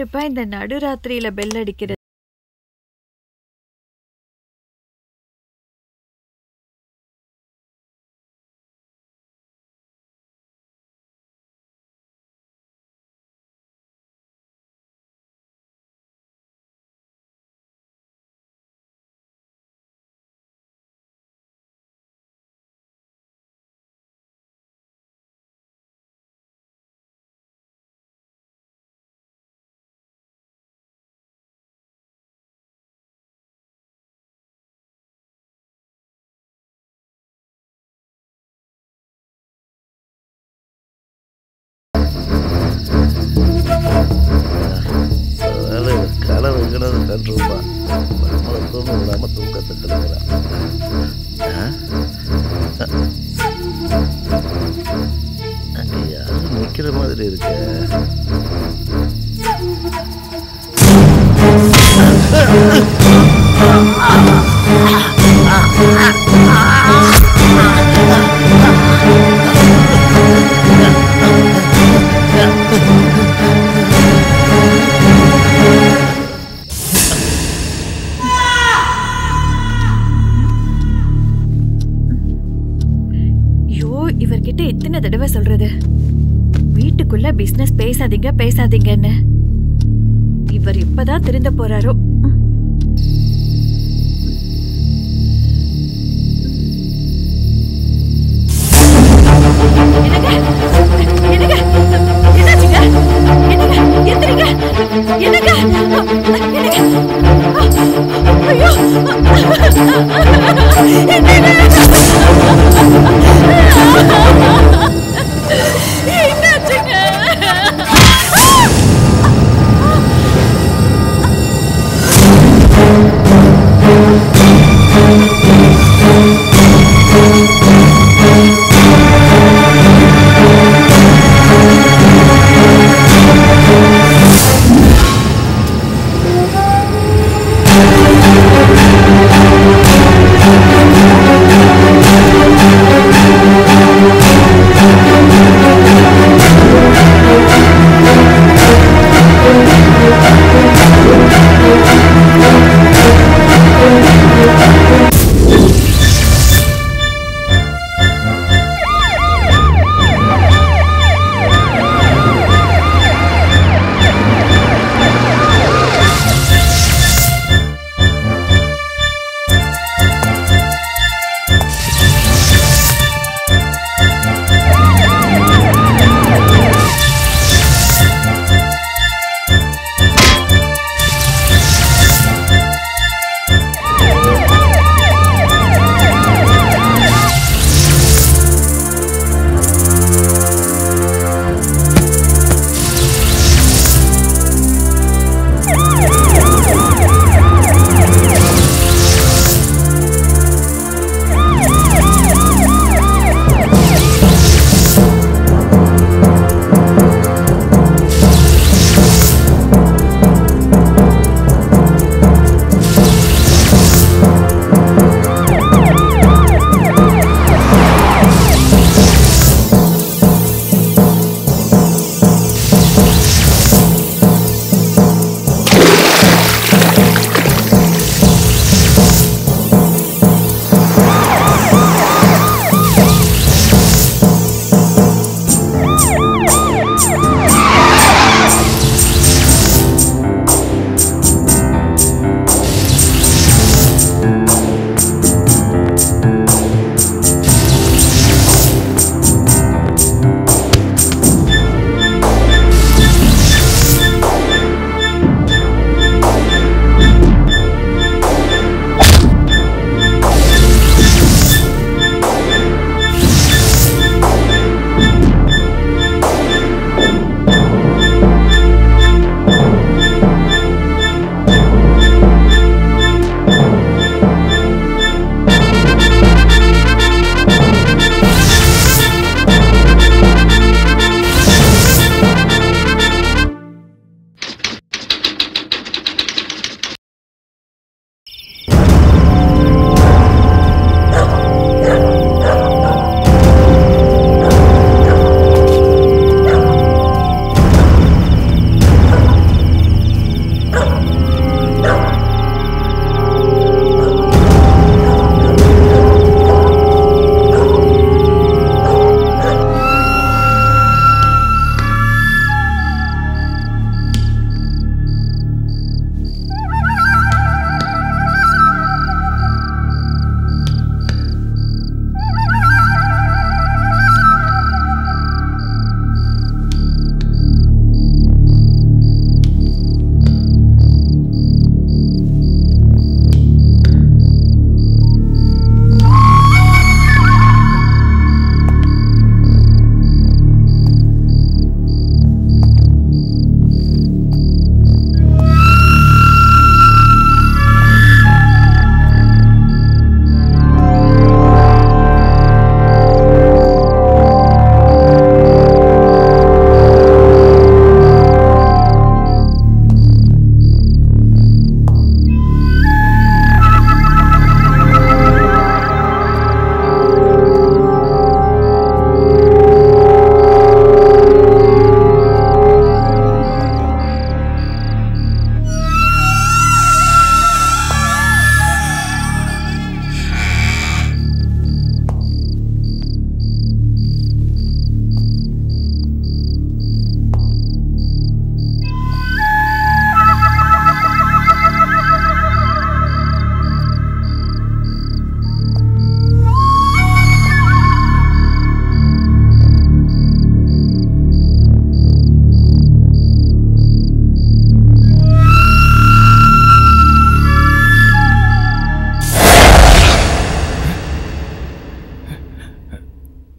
யாருப்பா இந்த நடுராத்திரியில பெல் அடிக்கிறது அதனால கனவு கிணறு கண்டிருப்பான் நம்மளை தூங்க விடாம தூக்கத்தை கெடுக்கிறான் ஆ? அங்க யாரும் நிக்கிற மாதிரி இருக்க ஐயோ இவர்கிட்ட எத்தனை தடவை சொல்றது வீட்டுக்குள்ள பிசினஸ் பேசாதீங்க பேசாதீங்கன்னு இவர் இப்பதான் திருந்த போறாரோ ம். என்னங்க? என்னங்க? என்னாச்சுங்க? என்னங்க? எந்திரிங்க. என்னங்க? என்னங்க? ஐயோ! என்னாச்சுங்க?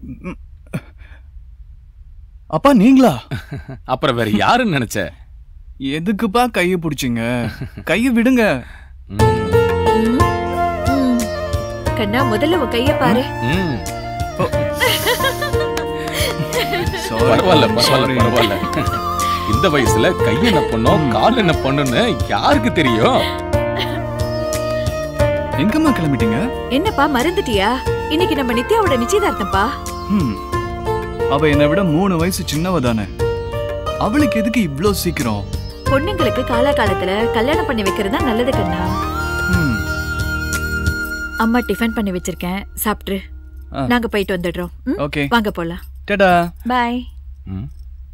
அப்பா நீங்களா அப்புறம் வேற யாருன்னு நினைச்ச எதுக்குப்பா கையை பிடிச்சிங்க கையை விடுங்க ம், ம். கண்ணா முதல்ல உன் கைய பாரு ம். Sorry. பரவாயில்ல பரவாயில்ல Sorry. பரவாயில்ல இந்த வயசுல கை என்ன பண்ணும் கால் என்ன பண்ணுன்னு யாருக்கு தெரியும் எங்கம்மா கிளம்பிட்டீங்க என்னப்பா மறந்துட்டியா இன்னைக்கு நம்ம நித்யாவோட நிச்சயதார்த்தம்ப்பா ம். அவ என்னை விட மூணு வயசு சின்னவ தானே அவளுக்கு எதுக்கு இவ்ளோ சீக்கிரம் பொண்ணுங்களுக்கு காலாகாலத்துல கல்யாணம் பண்ணி வைக்கிறது தான் நல்லது கண்ணா ம். அம்மா டிஃபன் பண்ணி வச்சிருக்கேன் சாப்பிட்ரு ஆ. நாங்க போயிட்டு வந்துடுறோம் ம்? ஓகே வாங்க போலாம் டடா பாய் ம்.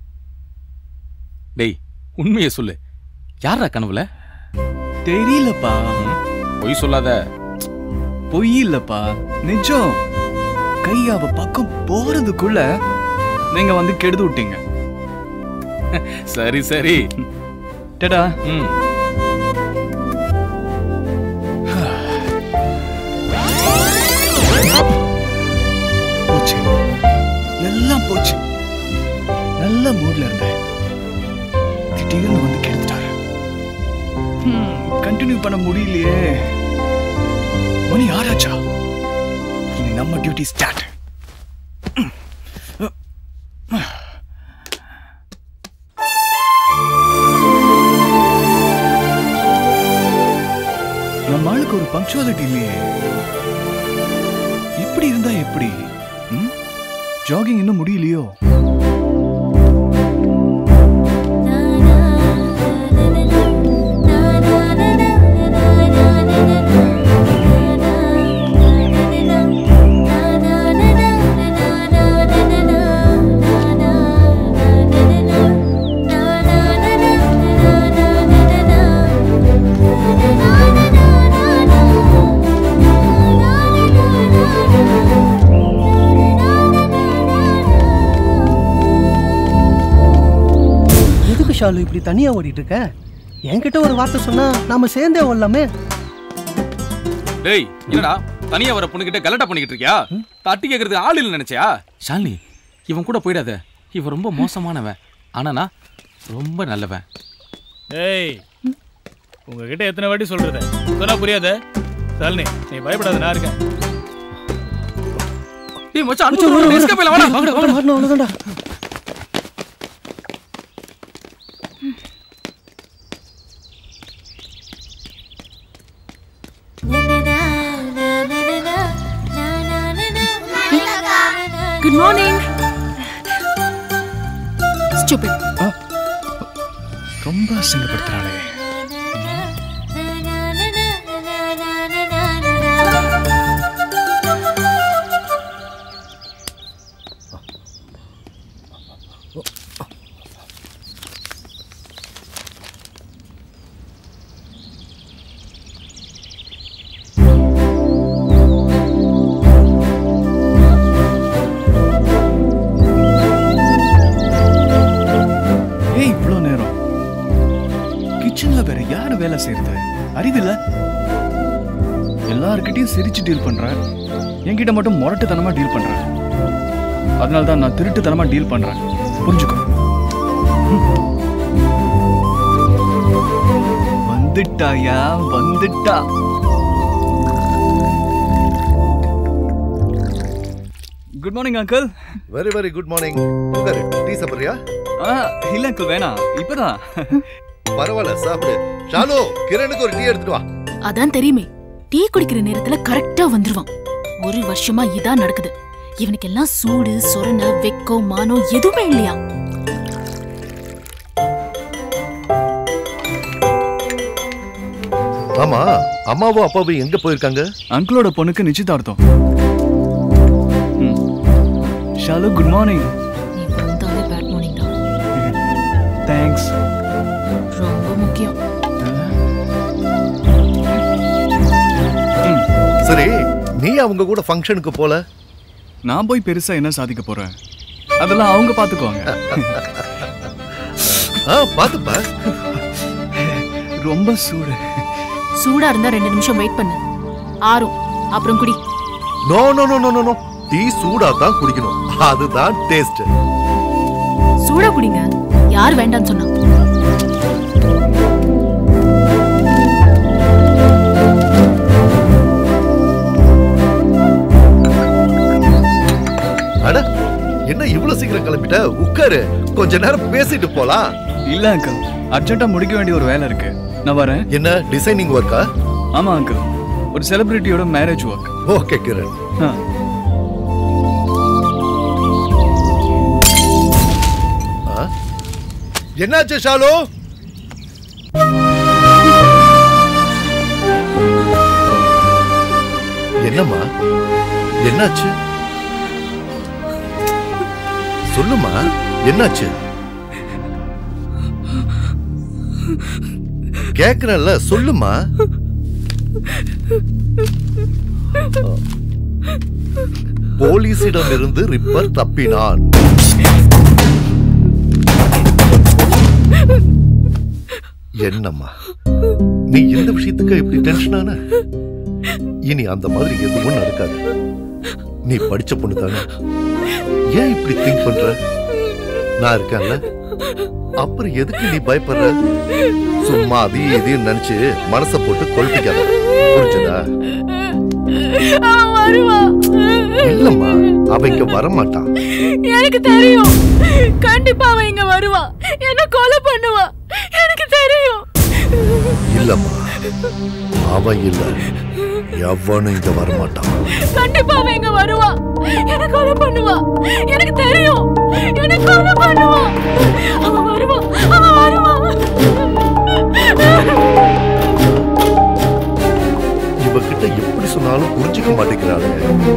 டேய் உண்மையை சொல்லு யாரா கனவுல தெரியலப்பா ம், பொய் சொல்லாத பொய் இல்லப்பா நிஜம் கை அவ பக்கம் போறதுக்குள்ள நீங்க வந்து கெடுத்து விட்டீங்க சரி சரி டடா ம் போச்சு எல்லாம் போச்சு நல்ல மூட்ல இருந்தேன் திடீர்னு வந்து கெடுத்துட்டாரு கண்டினியூ பண்ண முடியலையே மணி ஆராச்சா இனி நம்ம டியூட்டி ஸ்டார்ட் நம்ம ஆளுக்கு ஒரு பங்க்சுவாலிட்டி இல்லையே இப்படி இருந்தா எப்படி ஜாகிங் இன்னும் முடியலையோ எதுக்கு ஷாலு இப்படி தனியா ஓடிட்டு இருக்க என்கிட்ட ஒரு வார்த்தை சொன்னா நாம சேர்ந்தே ஓடலாமே டேய் என்னடா தனியா வர பொண்ணுகிட்ட கலட்டா பண்ணிக்கிட்டு இருக்கியா தட்டி கேக்குறது ஆள் இல்ல நினைச்சியா ஷாலினி இவன் கூட போயிடாத இவன் ரொம்ப மோசமானவன் ஆனா நான் ரொம்ப நல்லவன் ஏய் உங்ககிட்ட எத்தனை வாட்டி சொல்றது சொன்னா புரியாத சாலினி நீ பயப்படாத நான் இருக்கேன் டேய் மச்சான் அனுப்பு எஸ்கேப் வாடா வாடா வாடா வரணும் அவ்வளவுதான்டா குட் மார்னிங் ஸ்டூபிட் ரொம்ப அசிங்கப்படுத்துறாளே ஏன் இவ்ளோ நேரம் கிச்சன்ல வேற யாரு வேலை செய்யறது அறிவில்ல எல்லார்கிட்டயும் சிரிச்சு டீல் பண்ற என்கிட்ட மட்டும் முரட்டுத்தனமா டீல் பண்ற அதனால தான் நான் திருட்டுத்தனமா டீல் பண்றேன் புரிஞ்சுக்கோ ம். வந்துட்டாயா வந்துட்டா good morning uncle very very good morning உட்காரு டீ சாப்பிடுறியா ஆ இல்ல அங்கிள் வேணாம் இப்பதான் பரவாயில்ல சாப்பிடு ஷாலு கிரணுக்கு ஒரு டீ எடுத்துட்டு வா அதான் தெரியுமே டீ குடிக்கிற நேரத்துல கரெக்டா வந்துருவான் ஒரு வருஷமா இதான் நடக்குது இவனுக்கு எல்லாம் சூடு சொரண வெக்கம் மானம் எதுவுமே இல்லையா ஆமா அம்மாவும் அப்பாவும் எங்க போயிருக்காங்க அங்கிளோட பொண்ணுக்கு நிச்சயதார்த்தம் ம். ஷாலு குட் மார்னிங் நீ வந்தாலே பேட் மார்னிங் தான் தேங்க்ஸ் ரொம்ப முக்கியம் சரி நீ அவங்க கூட ஃபங்க்ஷனுக்கு போல நான் போய் பெருசா என்ன சாதிக்க போறேன் அதெல்லாம் அவங்க பாத்துக்குவாங்க ஆ பாத்துப்பா ரொம்ப சூடு சூடா இருந்தா ரெண்டு நிமிஷம் வெயிட் பண்ணு ஆறும் அப்புறம் குடி no no no no no tea சூடா தான் குடிக்கணும் அதுதான் டேஸ்ட் சூடா குடிங்க யார் வேண்டாம்னு சொன்னா அட என்ன இவ்வளவு சீக்கிரம் கிளம்பிட்ட உட்காரு கொஞ்ச நேரம் பேசிட்டு போலாம் இல்ல அங்கிள் அர்ஜென்ட்டா முடிக்க வேண்டிய ஒரு வேலை இருக்கு நான் வரேன் என்ன டிசைனிங் ஒர்க்கா ஆமா அங்கிள் ஒரு செலிபிரிட்டியோட மேரேஜ் ஒர்க் ஓகே கிரண் ஆ? என்னாச்சு ஷாலு என்னம்மா என்னாச்சு சொல்லுமா என்னாச்சு கேக்குறல்ல சொல்லுமா போலீசிடமிருந்து ரிப்பர் தப்பினான் என்னம்மா நீ இந்த விஷயத்துக்கு இப்படி டென்ஷன் ஆன இனி அந்த மாதிரி எதுவும் நடக்காது நீ படிச்ச பொண்ணு தானே ஏன் இப்படி திங்க் பண்ற நான் இருக்கேன்ல அப்புறம் எதுக்கு நீ பயப்படுற சும்மா அதையும் இதையும் நினைச்சு மனச போட்டு கொல்பிக்காத புரிஞ்சதா அவன் வருவான் இல்லம்மா அவ இங்க வரமாட்டான் எனக்கு தெரியும் கண்டிப்பா அவன் இங்க வருவான் என்ன கொலை பண்ணுவான் எனக்கு தெரியும் இல்லம்மா அவ இல்ல எவனும் இங்க வரமாட்டான் கண்டிப்பா அவன் இங்க வருவான் என்ன கொலை பண்ணுவான் எனக்கு தெரியும் என்ன கொலை பண்ணுவான் அவன் வருவான் அவன் வருவான் இவகிட்ட எப்படி சொன்னாலும் புரிஞ்சுக்க மாட்டேங்கிறாளே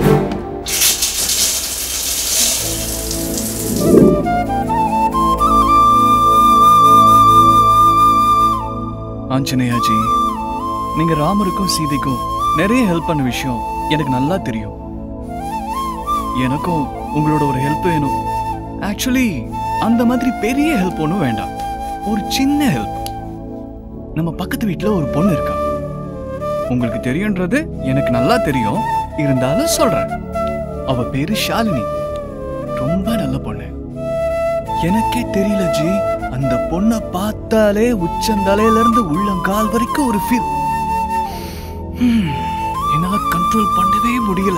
ஆஞ்சநேயாஜி நீங்க ராமருக்கும் சீதைக்கும் நிறைய ஹெல்ப் பண்ண விஷயம் எனக்கு நல்லா தெரியும் எனக்கும் உங்களோட ஒரு ஹெல்ப் வேணும் ஆக்சுவலி அந்த மாதிரி பெரிய ஹெல்ப் ஒன்றும் வேண்டாம் ஒரு சின்ன ஹெல்ப் நம்ம பக்கத்து வீட்டில் ஒரு பொண்ணு இருக்கா உங்களுக்கு தெரியுன்றது எனக்கு நல்லா தெரியும் இருந்தாலும் சொல்றேன் அவ பேரு ஷாலினி ரொம்ப நல்ல பொண்ணு எனக்கே தெரியல ஜி அந்த பொண்ணை பார்த்தாலே உச்சந்தலையில இருந்து உள்ளங்கால் வரைக்கும் ஒரு ஃபீல் என்னால கண்ட்ரோல் பண்ணவே முடியல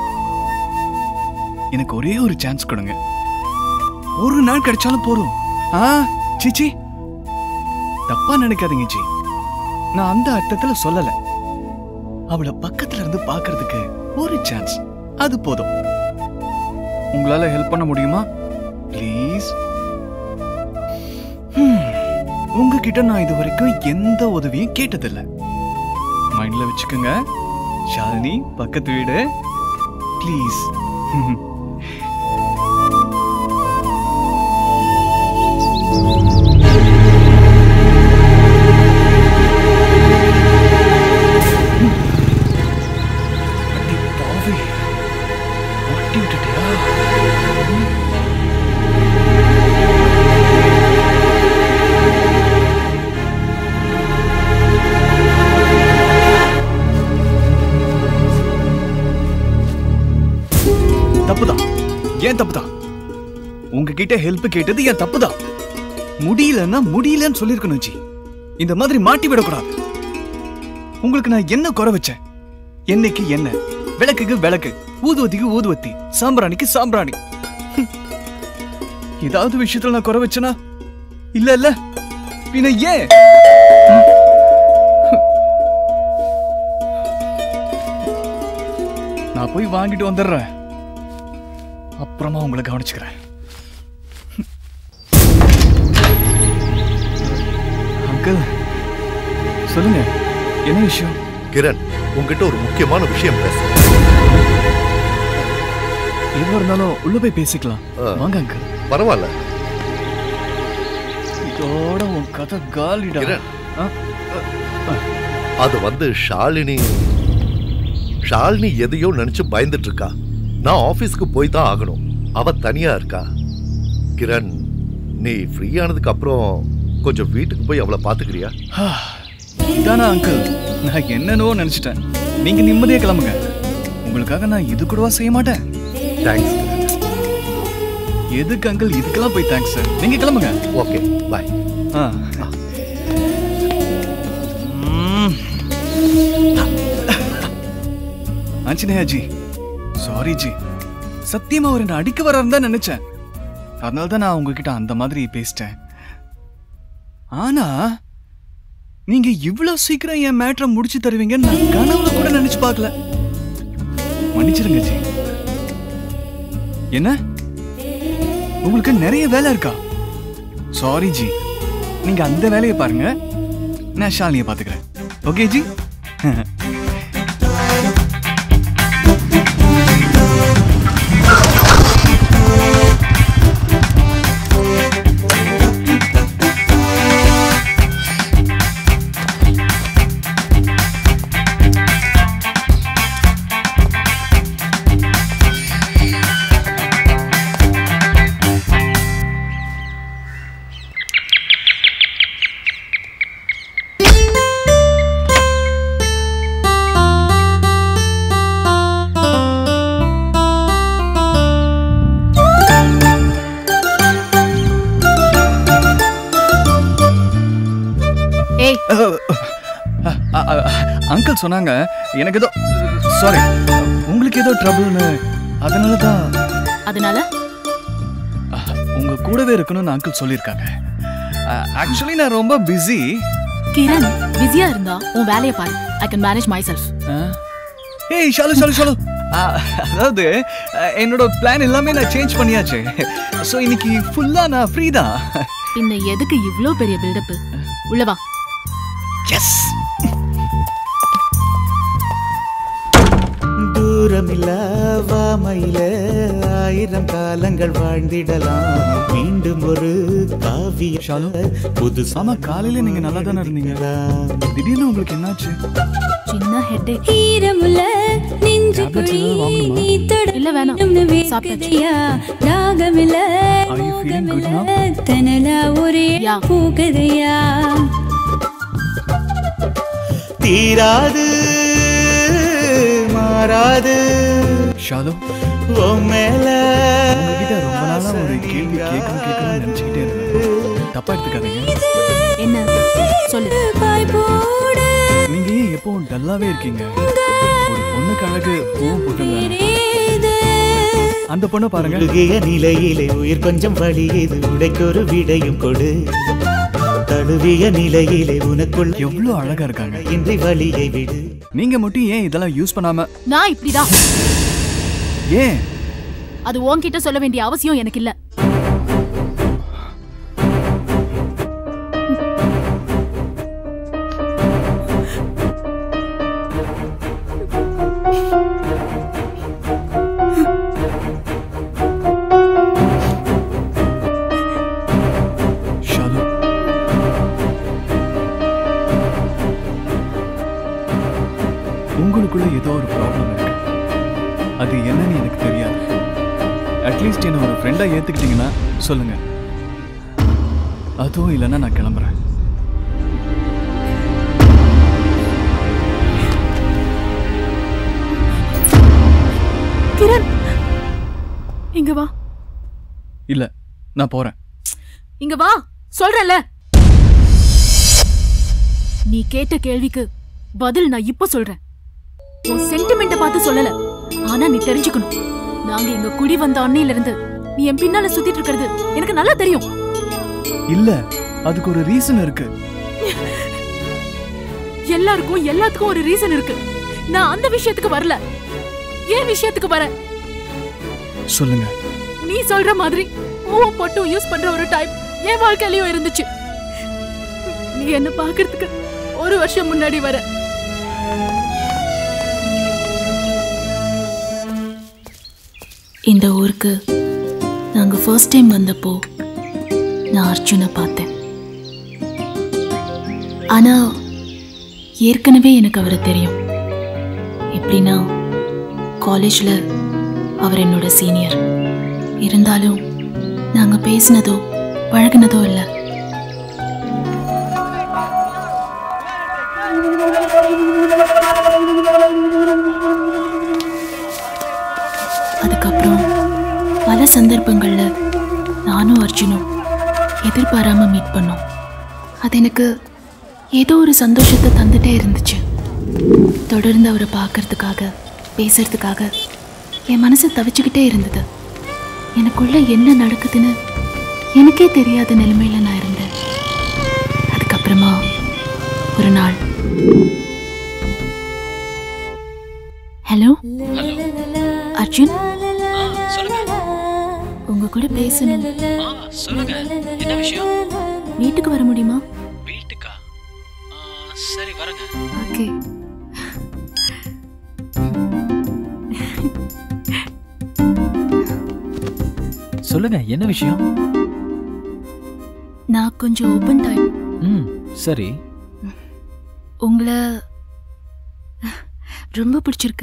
எனக்கு ஒரே ஒரு சான்ஸ் கொடுங்க ஒரு நாள் கிடைச்சாலும் போதும் ஆ சிச்சி தப்பா நினைக்காதீங்க ஜி நான் அந்த அர்த்தத்துல சொல்லல அவளை பக்கத்துல இருந்து பார்க்கிறதுக்கு ஒரு சான்ஸ் அது போதும் உங்களால ஹெல்ப் பண்ண முடியுமா ப்ளீஸ் உங்ககிட்ட நான் இது வரைக்கும் எந்த உதவியும் கேட்டதில்ல மைண்ட்ல வச்சுக்கோங்க ஷாலினி பக்கத்து வீடு ப்ளீஸ் பாவி மாட்டி விட்டுட்டியா தப்புதான் ஏன் தப்புதான் உங்ககிட்ட ஹெல்ப் கேட்டது என் தப்புதான் முடியலன்னா முடியலன்னு சொல்லிருக்கணும் ஜி இந்த மாதிரி மாட்டி விடக்கூடாது உங்களுக்கு நான் என்ன குறை வச்சேன் எண்ணெய்க்கு எண்ணெய் விளக்குக்கு விளக்கு ஊதுவத்திக்கு ஊதுவத்தி சாம்பிராணிக்கு சாம்பிராணி ஹம். ஏதாவது விஷயத்துல நான் குறை வச்சனா இல்ல இல்ல பின்ன ஏன் நான் போய் வாங்கிட்டு வந்துடுறேன் அப்புறமா உங்களை கவனிச்சுக்கிறேன் அங்கிள் சொல்லுங்க என்ன விஷயம் கிரண் உன்கிட்ட ஒரு முக்கியமான விஷயம் பேச எதுவா இருந்தாலும் உள்ள போய் பேசிக்கலாம் ஆ. வாங்க அங்கிள் பரவாயில்ல இதோட உன் கதை காலிடா கிரண். ஆ? அது வந்து ஷாலினி ஷாலினி எதையோ நினைச்சு பயந்துட்டு இருக்கா நான் ஆபீஸ்க்கு போய் தான் ஆகணும் அவ தனியா இருக்கா கிரண் நீ ஃப்ரீ ஆனதுக்கு அப்புறம் கொஞ்சம் வீட்டுக்கு போய் அவளை பாத்துக்கிறியா இதானா அங்கிள் நான் என்னென்னவோ நினைச்சிட்டேன் நீங்க நிம்மதியா கிளம்புங்க உங்களுக்காக நான் இது கூடவா செய்ய மாட்டேன் தேங்க்ஸ் எதுக்கு அங்கிள் இதுக்கெல்லாம் போய் தேங்க்ஸ் சார் நீங்க கிளம்புங்க ஓகே பாய் ஆ. ம். ஆஞ்சநேயா ஜி சாரி ஜி சத்தியமா அவர் என்ன அடிக்க வராருன்னு தான் நினைச்சேன் அதனால தான் நான் உங்ககிட்ட அந்த மாதிரி பேசிட்டேன் ஆனா நீங்க இவ்வளவு சீக்கிரம் என் மேட்ரை முடிச்சு தருவீங்கன்னு நான் கனவுல கூட நினைச்சு பார்க்கல மன்னிச்சிருங்க ஜி என்ன உங்களுக்கு நிறைய வேலை இருக்கா சாரி ஜி நீங்க அந்த வேலையை பாருங்க நான் ஷாலினியை பாத்துக்கிறேன் ஓகே ஜி ஏய் அங்கிள் சொன்னாங்க எனக்கு ஏதோ சாரி உங்களுக்கு ஏதோ ட்ரபிள்னு அதனால தான் அதனால உங்க கூடவே இருக்கணும்னு அங்கிள் சொல்லியிருக்காங்க ஆக்சுவலி நான் ரொம்ப பிஸி கிரண் பிஸியா இருந்தா உன் வேலையை பாரு I can manage myself ஏய் ஷாலு ஷாலு ஷாலு ஆ, அதாவது அஹ், என்னோட பிளான் எல்லாமே நான் சேஞ்ச் பண்ணியாச்சு ஸோ இன்னைக்கு ஃபுல்லா நான் ஃப்ரீ தான் பின்ன எதுக்கு இவ்ளோ பெரிய பில்டப் உள்ள வா எஸ் தூரமில்ல வாமையில ஆயிரம் காலங்கள் வாழ்ந்திடலாம் மீண்டும் ஒரு காவிய ஷாலு புது ஆமா காலையில நீங்க நல்லா தானே இருந்தீங்க திடீர்னு உங்களுக்கு என்னாச்சு சின்ன ஹெட் ஈரமுள்ள நெஞ்சு Tablets குழி ஏதாவது வாங்கணுமா? நீ தொட இல்ல வேணாம் வேணும்னு சாப்பிட்டாச்சு வேக்குதையா தாகமில்ல Are you feeling good now? மோகமில்ல தனலா ஒரே Yeah. பூகதையா தீராது மாறாது ஷாலு உன் மேல உங்ககிட்ட ரொம்ப நாளா ஒரு கேள்வி கேட்கணும் கேட்கணும்னு நினைச்சுக்கிட்டே இருந்தேன் தப்பா எடுத்துக்காதீங்க என்ன சொல்லு பாய் போட நீங்க ஏன் எப்பவும் டல்லாவே இருக்கீங்க ஒரு பொண்ணுக்கு அழகு பூவும் போட்டுங்க அந்த பொண்ணை பாருங்க உருகிய நிலையிலே உயிர் கொஞ்சம் வழியது உடைக்கொரு விடையும் கொடு தழுவிய நிலையிலே உனக்குள்ள எவ்வளவு அழகா இருக்காங்க இன்றி வழியை விடு நீங்க மட்டும் ஏன் இதெல்லாம் யூஸ் பண்ணாம நான் இப்படிதான் ஏன் அது உன்கிட்ட சொல்ல வேண்டிய அவசியம் எனக்கு இல்ல ஷாலு உங்களுக்குள்ள ஏதோ ஒரு ப்ராப்ளம் இருக்கு அது என்னன்னு எனக்கு தெரியாது அட்லீஸ்ட் என்ன ஒரு ஃப்ரெண்டா ஏத்துக்கிட்டீங்கன்னா சொல்லுங்க அதுவும் இல்லைன்னா நான் கிளம்புறேன் கிரண் இங்க வா இல்ல நான் போறேன் இங்க வா சொல்றேன்ல நீ கேட்ட கேள்விக்கு பதில் நான் இப்ப சொல்றேன் உன் சென்டிமெண்ட்ட பார்த்து சொல்லல ஆனா நீ தெரிஞ்சுக்கணும் நாங்க இங்க குடி வந்த அன்னையில இருந்து நீ என் பின்னால சுத்திட்டு இருக்கிறது எனக்கு நல்லா தெரியும் இல்ல அதுக்கு ஒரு ரீசன் இருக்கு எல்லாருக்கும் எல்லாத்துக்கும் ஒரு ரீசன் இருக்கு நான் அந்த விஷயத்துக்கு வரல ஏன் விஷயத்துக்கு வரேன் சொல்லுங்க நீ சொல்ற மாதிரி ஓ பொட்டும் யூஸ் பண்ற ஒரு டைப் என் வாழ்க்கையிலயும் இருந்துச்சு நீ என்ன பாக்குறதுக்கு ஒரு வருஷம் முன்னாடி வர இந்த ஊருக்கு நாங்க ஃபர்ஸ்ட் டைம் வந்தப்போ நான் அர்ஜுனை பார்த்தேன் ஆனா ஏற்கனவே எனக்கு அவரை தெரியும் எப்படின்னா காலேஜ்ல அவர் என்னோட சீனியர் இருந்தாலும் நாங்க பேசினதோ பழகுனதோ இல்லை அதுக்கப்புறம் சந்தர்ப்பங்கள்ல நானும் அர்ஜுனும் எதிர்பாராம மீட் பண்ணோம் அது எனக்கு ஏதோ ஒரு சந்தோஷத்தை தந்துட்டே இருந்துச்சு தொடர்ந்து அவரை பார்க்கறதுக்காக பேசுறதுக்காக என் மனசு தவிச்சுக்கிட்டே இருந்தது எனக்குள்ள என்ன நடக்குதுன்னு எனக்கே தெரியாத நிலைமையில நான் இருந்தேன் அதுக்கப்புறமா ஒரு நாள் ஹலோ அர்ஜுன் உங்க கூட பேசணும் சொல்லுங்க என்ன விஷயம் வீட்டுக்கு வர முடியுமா வீட்டுக்கா சரி வரங்க ஓகே சொல்லுங்க என்ன விஷயம் நான் கொஞ்சம் ஓப்பன் டைப் ம் சரி உங்களை ரொம்ப பிடிச்சிருக்கு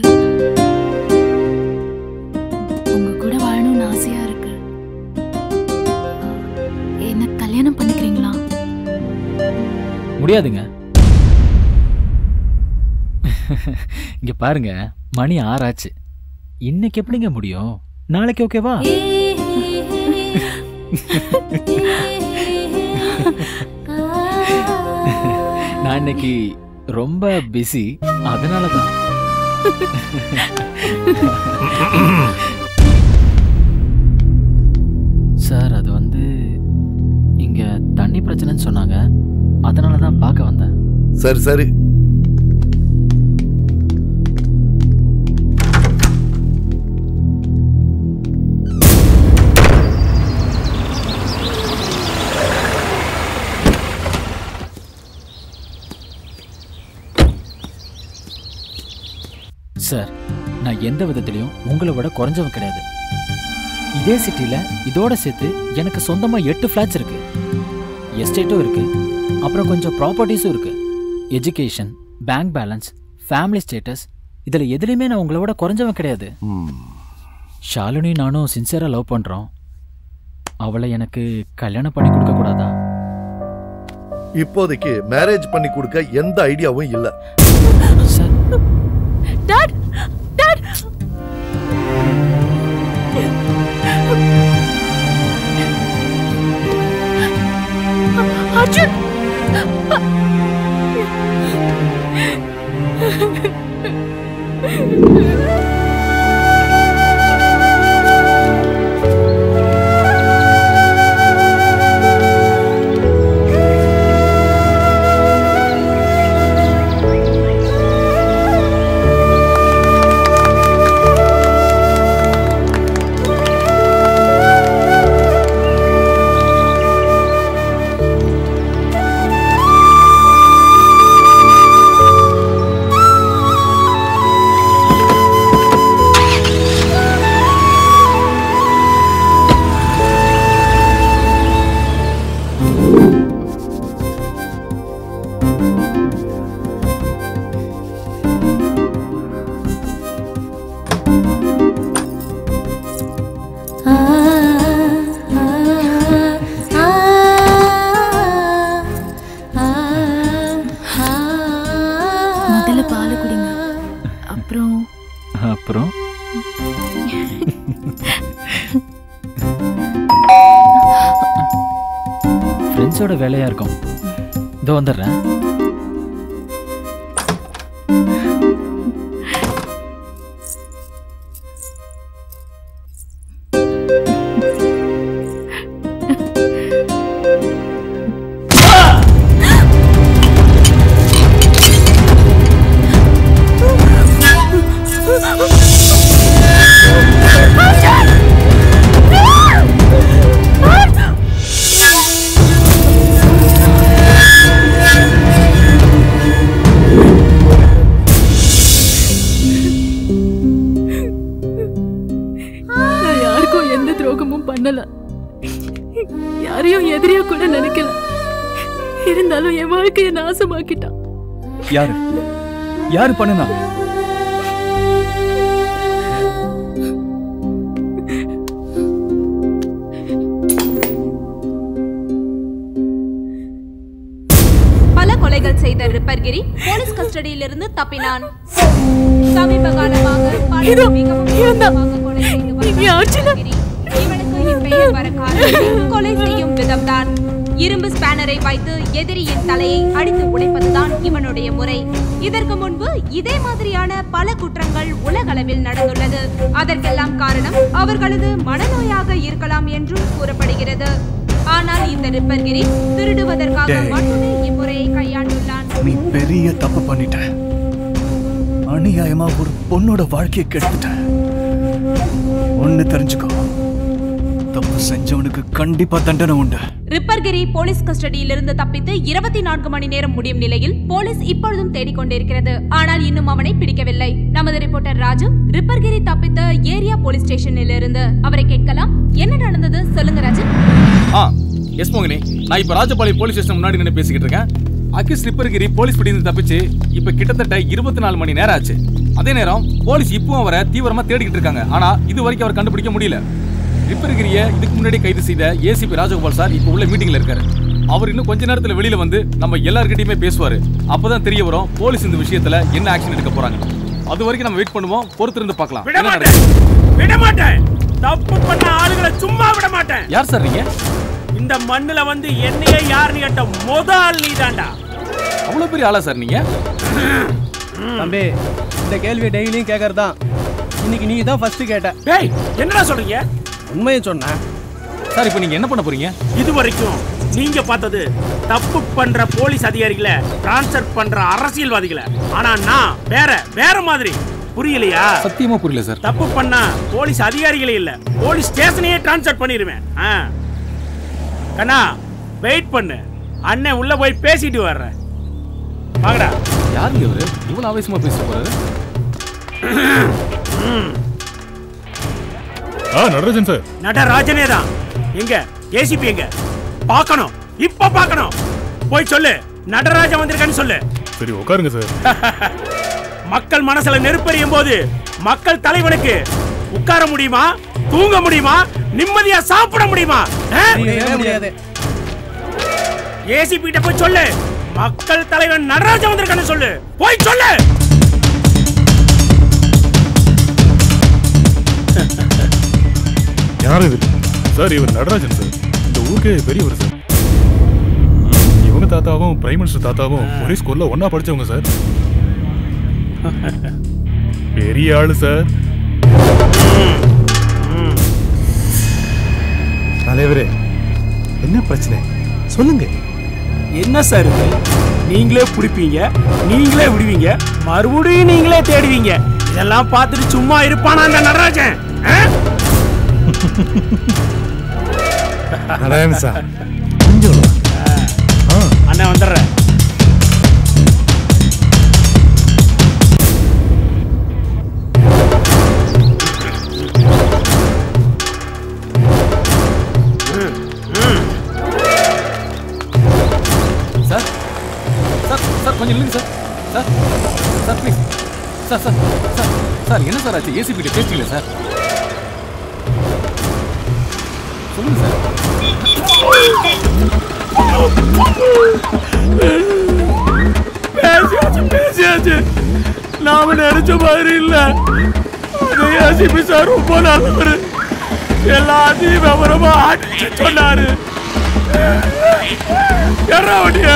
உங்க கூட வாழணும்னு ஆசையா இருக்கு என்ன கல்யாணம் பண்ணிக்கிறீங்களா முடியாதுங்க இங்க பாருங்க மணி ஆறாச்சு இன்னைக்கு எப்படிங்க முடியும் நாளைக்கு ஓகேவா நான் இன்னைக்கு ரொம்ப பிஸி அதனால தான் சார் அது வந்து இங்க தண்ணி பிரச்சனைன்னு சொன்னாங்க அதனால தான் பார்க்க வந்தேன் சரி சரி சார் நான் எந்த விதத்திலையும் உங்களை விட குறைஞ்சவன் கிடையாது இதே சிட்டியில் இதோட சேர்த்து எனக்கு சொந்தமாக எட்டு ஃப்ளாட்ஸ் இருக்கு எஸ்டேட்டும் இருக்கு அப்புறம் கொஞ்சம் ப்ராப்பர்ட்டிஸும் இருக்கு education bank balance family status இதில் எதுலையுமே நான் உங்களை விட குறைஞ்சவன் கிடையாது ஷாலினி நானும் சின்சியராக லவ் பண்ணுறோம் அவளை எனக்கு கல்யாணம் பண்ணி கொடுக்க கூடாதா இப்போதைக்கு மேரேஜ் பண்ணி கொடுக்க எந்த ஐடியாவும் இல்ல டாட் டாட் அர்ஜுன் முதல்ல பால் குடிங்க அப்புறம் அப்புறம் ஃப்ரெண்ட்ஸோட வேலையாக இருக்கும் இதோ வந்துடுறேன் நான் யாருக்கும் எந்த துரோகமும் பண்ணல யாரையும் எதிரியா கூட நினைக்கல இருந்தாலும் என் வாழ்க்கையை நாசமாக்கிட்டான் யாரு யாரு பண்ணுனா பல கொலைகள் செய்த ரிப்பர்கிரி போலீஸ் கஸ்டடியிலிருந்து தப்பினான் சமீப காலமாக பல இதோ, மிகவும் இவன்தான். மோசமாக கொலை செய்து வந்த இங்க அர்ச்சனா. ரிப்பர்கிரி இவனுக்கு வர காரணமே கொலை செய்யும் விதம்தான் இரும்பு ஸ்பேனரை வைத்து எதிரியின் தலையை அடித்து உடைப்பதுதான் இவனுடைய முறை இதற்கு முன்பு இதே மாதிரியான பல குற்றங்கள் உலகளவில் நடந்துள்ளது அதற்கெல்லாம் காரணம் அவர்களது மனநோயாக இருக்கலாம் என்றும் கூறப்படுகிறது ஆனால் இந்த ரிப்பர்கிரி திருடுவதற்காக டேய். மட்டுமே இம்முறையை கையாண்டுள்ளான் நீ பெரிய தப்பு பண்ணிட்ட அநியாயமா ஒரு பொண்ணோட வாழ்க்கையை கெடுத்துட்ட ஒண்ணு தெரிஞ்சுக்கோ தப்பு செஞ்சவனுக்கு கண்டிப்பா தண்டனை உண்டு ரிப்பர்கிரி போலீஸ் கஸ்டடியிலிருந்து தப்பித்து இருபத்தி நான்கு மணி நேரம் முடியும் நிலையில் போலீஸ் இப்பொழுதும் தேடிக்கொண்டிருக்கிறது ஆனால் இன்னும் அவனை பிடிக்கவில்லை நமது ரிப்போர்ட்டர் ராஜு ரிப்பர்கிரி தப்பித்த ஏரியா போலீஸ் ஸ்டேஷனில் இருந்து அவரை கேட்கலாம் என்ன நடந்தது சொல்லுங்க ராஜு ஆ எஸ் மோகினி நான் இப்ப ராஜபாளையம் போலீஸ் ஸ்டேஷன் முன்னாடி நின்று பேசிக்கிட்டு இருக்கேன் அகிஸ் ரிப்பர்கிரி போலீஸ் பிடிந்து தப்பிச்சு இப்ப கிட்டத்தட்ட இருபத்தி நாலு மணி நேரம் ஆச்சு அதே நேரம் போலீஸ் இப்பவும் அவரை தீவிரமா தேடிக்கிட்டு இருக்காங்க ஆனா இது வரைக்கும் அவர் கண்டுபிடிக்க முடியல ரிப்பர்கிரிய இதுக்கு முன்னாடி கைது செய்த ஏசிபி ராஜகோபால் சார் இப்ப உள்ள மீட்டிங்ல இருக்காரு அவர் இன்னும் கொஞ்ச நேரத்துல வெளியில வந்து நம்ம எல்லார்கிட்டயுமே பேசுவாரு அப்பதான் தெரிய வரும் போலீஸ் இந்த விஷயத்துல என்ன ஆக்ஷன் எடுக்க போறாங்க அது வரைக்கும் நம்ம வெயிட் பண்ணுவோம் பொறுத்திருந்து பார்க்கலாம் விட என்ன மாட்டேன் நடக்குது? விட மாட்டேன் தப்பு பண்ண ஆளுகளை சும்மா விட மாட்டேன் யார் சார் நீங்க இந்த மண்ணுல வந்து என்னையே யாருன்னு கேட்ட முத ஆள் நீதான்டா அவ்வளவு பெரிய ஆளா சார் நீங்க தம்பி இந்த கேள்வி டெய்லியும் கேட்கறது தான் இன்னைக்கு நீ தான் ஃபர்ஸ்ட் கேட்ட டேய் என்னடா சொல்றீங்க உண்மையை சொன்னேன் சார் இப்போ நீங்க என்ன பண்ண போறீங்க இது வரைக்கும் நீங்க பார்த்தது தப்பு பண்ற போலீஸ் அதிகாரிகளை டிரான்ஸ்ஃபர் பண்ற அரசியல்வாதிகளை ஆனா நான் வேற வேற மாதிரி புரியலையா சத்தியமா புரியல சார் தப்பு பண்ணா போலீஸ் அதிகாரிகளே இல்ல போலீஸ் ஸ்டேஷனையே டிரான்ஸ்ஃபர் பண்ணிடுவேன் ஆ. கண்ணா வெயிட் பண்ணு அண்ணன் உள்ள போய் பேசிட்டு வர்றேன் வாங்கடா யாருங்க இவரு இவ்வளவு ஆவேசமா பேச போறாரு ஆ நடராஜன் சார் நடராஜனே தான் எங்க ஏசிபி எங்க பார்க்கணும் இப்ப பார்க்கணும் போய் சொல்லு நடராஜன் வந்திருக்கான்னு சொல்லு சரி உட்காருங்க சார் மக்கள் மனசுல நெருப்பறியும் போது மக்கள் தலைவனுக்கு உட்கார முடியுமா தூங்க முடியுமா நிம்மதியா சாப்பிட முடியுமா முடியாது ஏசிபி கிட்ட போய் சொல்லு மக்கள் தலைவன் நடராஜன் வந்திருக்கான்னு சொல்லு போய் சொல்லு யார் இது சார் இவர் நடராஜன் சார் இந்த ஊருக்கே பெரியவர் சார் இவங்க தாத்தாவும் பிரைம் மினிஸ்டர் தாத்தாவும் ஒரே ஸ்கூல்ல ஒண்ணா படிச்சவங்க சார் பெரிய ஆளு சார் தலைவரே என்ன பிரச்சனை சொல்லுங்க என்ன சார் இது நீங்களே பிடிப்பீங்க நீங்களே விடுவீங்க மறுபடியும் நீங்களே தேடுவீங்க இதெல்லாம் பார்த்துட்டு சும்மா இருப்பானா அந்த நடராஜன் ஆ? நாராயண சார் அண்ணன் வந்துடுறேன் சார் சார் சார் கொஞ்சம் இல்லைங்க sir sir sir please sir sir sir sir என்ன சார் ஆச்சு ஏசிபி கிட்ட பேசிக்கல சார் சொல்லுங்க சார் பேசியாச்சு பேசியாச்சு நாம நினைச்ச மாதிரி இல்ல அது ஏசிபி சார் ரொம்ப நல்லவர் எல்லாத்தையும் விவரமா அடிச்சு சொன்னாரு என்ன வண்டிய